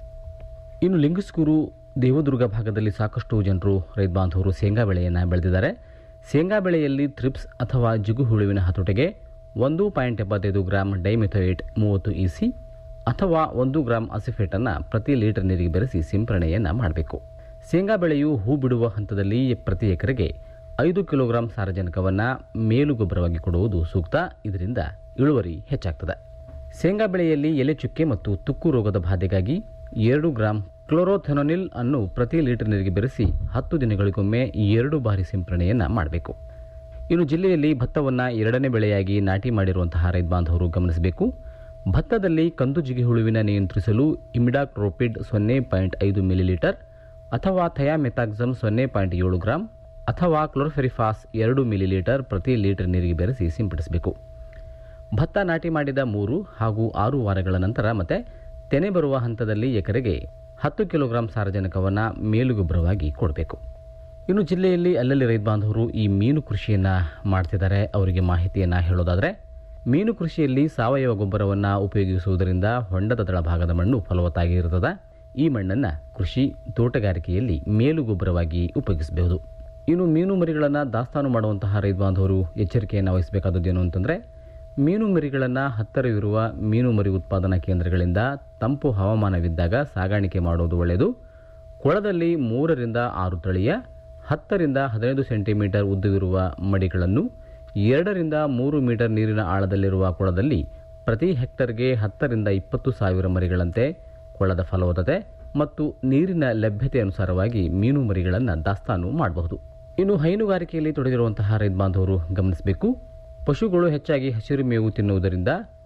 ಇನ್ನು ಲಿಂಗಸ್ಕೂರು ದೇವದುರ್ಗ ಭಾಗದಲ್ಲಿ ಸಾಕಷ್ಟು ಜನರು ರೈತ ಬಾಂಧವರು ಶೇಂಗಾ ಬೆಳೆಯನ್ನು ಬೆಳೆದಿದ್ದಾರೆ ಶೇಂಗಾ ಬೆಳೆಯಲ್ಲಿ ಥ್ರಿಪ್ಸ್ ಅಥವಾ ಜಿಗು ಹುಳುವಿನ ಹತೋಟಿಗೆ ಒಂದು ಪಾಯಿಂಟ್ ಎಪ್ಪತ್ತೈದು ಗ್ರಾಂ ಡೈಮೆಥೋಯೇಟ್ ಮೂವತ್ತು ಇಸಿ ಅಥವಾ ಒಂದು ಗ್ರಾಂ ಅಸಿಫೇಟನ್ನು ಪ್ರತಿ ಲೀಟರ್ ನೀರಿಗೆ ಬೆರೆಸಿ ಸಿಂಪರಣೆಯನ್ನು ಮಾಡಬೇಕು ಶೇಂಗಾ ಬೆಳೆಯು ಹೂ ಬಿಡುವ ಹಂತದಲ್ಲಿ ಪ್ರತಿ ಎಕರೆಗೆ ಐದು ಕಿಲೋಗ್ರಾಂ ಸಾರಜನಕವನ್ನು ಮೇಲುಗೊಬ್ಬರವಾಗಿ ಕೊಡುವುದು ಸೂಕ್ತ ಇದರಿಂದ ಇಳುವರಿ ಹೆಚ್ಚಾಗ್ತದೆ ಶೇಂಗಾ ಬೆಳೆಯಲ್ಲಿ ಎಲೆ ಚುಕ್ಕೆ ಮತ್ತು ತುಕ್ಕು ರೋಗದ ಬಾಧೆಗಾಗಿ ಎರಡು ಗ್ರಾಂ ಕ್ಲೋರೋಥೆನೋನಿಲ್ ಅನ್ನು ಪ್ರತಿ ಲೀಟರ್ ನೀರಿಗೆ ಬೆರೆಸಿ ಹತ್ತು ದಿನಗಳಿಗೊಮ್ಮೆ ಎರಡು ಬಾರಿ ಸಿಂಪರಣೆಯನ್ನು ಮಾಡಬೇಕು ಇನ್ನು ಜಿಲ್ಲೆಯಲ್ಲಿ ಭತ್ತವನ್ನು ಎರಡನೇ ಬೆಳೆಯಾಗಿ ನಾಟಿ ಮಾಡಿರುವಂತಹ ರೈತ ಬಾಂಧವರು ಗಮನಿಸಬೇಕು ಭತ್ತದಲ್ಲಿ ಕಂದು ಜಿಗಿ ಹುಳುವಿನ ನಿಯಂತ್ರಿಸಲು ಇಮಿಡಾಕ್ರೋಪಿಡ್ ಸೊನ್ನೆ ಪಾಯಿಂಟ್ ಐದು ಮಿಲಿಲೀಟರ್ ಅಥವಾ ಥಯಾಮೆಥಾಕ್ಸಮ್ ಸೊನ್ನೆ ಪಾಯಿಂಟ್ ಏಳು ಗ್ರಾಂ ಅಥವಾ ಕ್ಲೋರ್ಫೆರಿಫಾಸ್ ಎರಡು ಮಿಲಿಲೀಟರ್ ಪ್ರತಿ ಲೀಟರ್ ನೀರಿಗೆ ಬೆರೆಸಿ ಸಿಂಪಡಿಸಬೇಕು ಭತ್ತ ನಾಟಿ ಮಾಡಿದ ಮೂರು ಹಾಗೂ ಆರು ವಾರಗಳ ನಂತರ ಮತ್ತೆ ತೆನೆ ಬರುವ ಹಂತದಲ್ಲಿ ಎಕರೆಗೆ ಹತ್ತು ಕಿಲೋಗ್ರಾಂ ಸಾರಜನಕವನ್ನು ಮೇಲುಗೊಬ್ಬರವಾಗಿ ಕೊಡಬೇಕು ಇನ್ನು ಜಿಲ್ಲೆಯಲ್ಲಿ ಅಲ್ಲಲ್ಲಿ ರೈತ ಬಾಂಧವರು ಈ ಮೀನು ಕೃಷಿಯನ್ನು ಮಾಡ್ತಿದ್ದಾರೆ ಅವರಿಗೆ ಮಾಹಿತಿಯನ್ನು ಹೇಳೋದಾದರೆ ಮೀನು ಕೃಷಿಯಲ್ಲಿ ಸಾವಯವ ಗೊಬ್ಬರವನ್ನು ಉಪಯೋಗಿಸುವುದರಿಂದ ಹೊಂಡದ ತಳಭಾಗದ ಮಣ್ಣು ಫಲವತ್ತಾಗಿ ಇರುತ್ತದೆ ಈ ಮಣ್ಣನ್ನು ಕೃಷಿ ತೋಟಗಾರಿಕೆಯಲ್ಲಿ ಮೇಲುಗೊಬ್ಬರವಾಗಿ ಉಪಯೋಗಿಸಬಹುದು ಇನ್ನು ಮೀನು ಮರಿಗಳನ್ನು ದಾಸ್ತಾನು ಮಾಡುವಂತಹ ರೈತ ಬಾಂಧವರು ಎಚ್ಚರಿಕೆಯನ್ನು ವಹಿಸಬೇಕಾದದ್ದು ಏನು ಅಂತಂದರೆ ಮೀನು ಮರಿಗಳನ್ನು ಹತ್ತಿರವಿರುವ ಮೀನು ಮರಿ ಉತ್ಪಾದನಾ ಕೇಂದ್ರಗಳಿಂದ ತಂಪು ಹವಾಮಾನವಿದ್ದಾಗ ಸಾಗಾಣಿಕೆ ಮಾಡುವುದು ಒಳ್ಳೆಯದು ಕೊಳದಲ್ಲಿ ಮೂರರಿಂದ ಆರು ತಳಿಯ ಹತ್ತರಿಂದ ಹದಿನೈದು ಸೆಂಟಿಮೀಟರ್ ಉದ್ದವಿರುವ ಮಡಿಗಳನ್ನು ಎರಡರಿಂದ ಮೂರು ಮೀಟರ್ ನೀರಿನ ಆಳದಲ್ಲಿರುವ ಕೊಳದಲ್ಲಿ ಪ್ರತಿ ಹೆಕ್ಟರ್ಗೆ ಹತ್ತರಿಂದ ಇಪ್ಪತ್ತು ಸಾವಿರ ಮರಿಗಳಂತೆ ಕೊಳದ ಫಲವತ್ತತೆ ಮತ್ತು ನೀರಿನ ಲಭ್ಯತೆ ಅನುಸಾರವಾಗಿ ಮೀನು ಮರಿಗಳನ್ನು ದಾಸ್ತಾನು ಮಾಡಬಹುದು ಇನ್ನು ಹೈನುಗಾರಿಕೆಯಲ್ಲಿ ತೊಡಗಿರುವಂತಹ ರೈತ ಬಾಂಧವರು ಗಮನಿಸಬೇಕು ಪಶುಗಳು ಹೆಚ್ಚಾಗಿ ಹಸಿರು ಮೇವು ತಿನ್ನುವುದರಿಂದ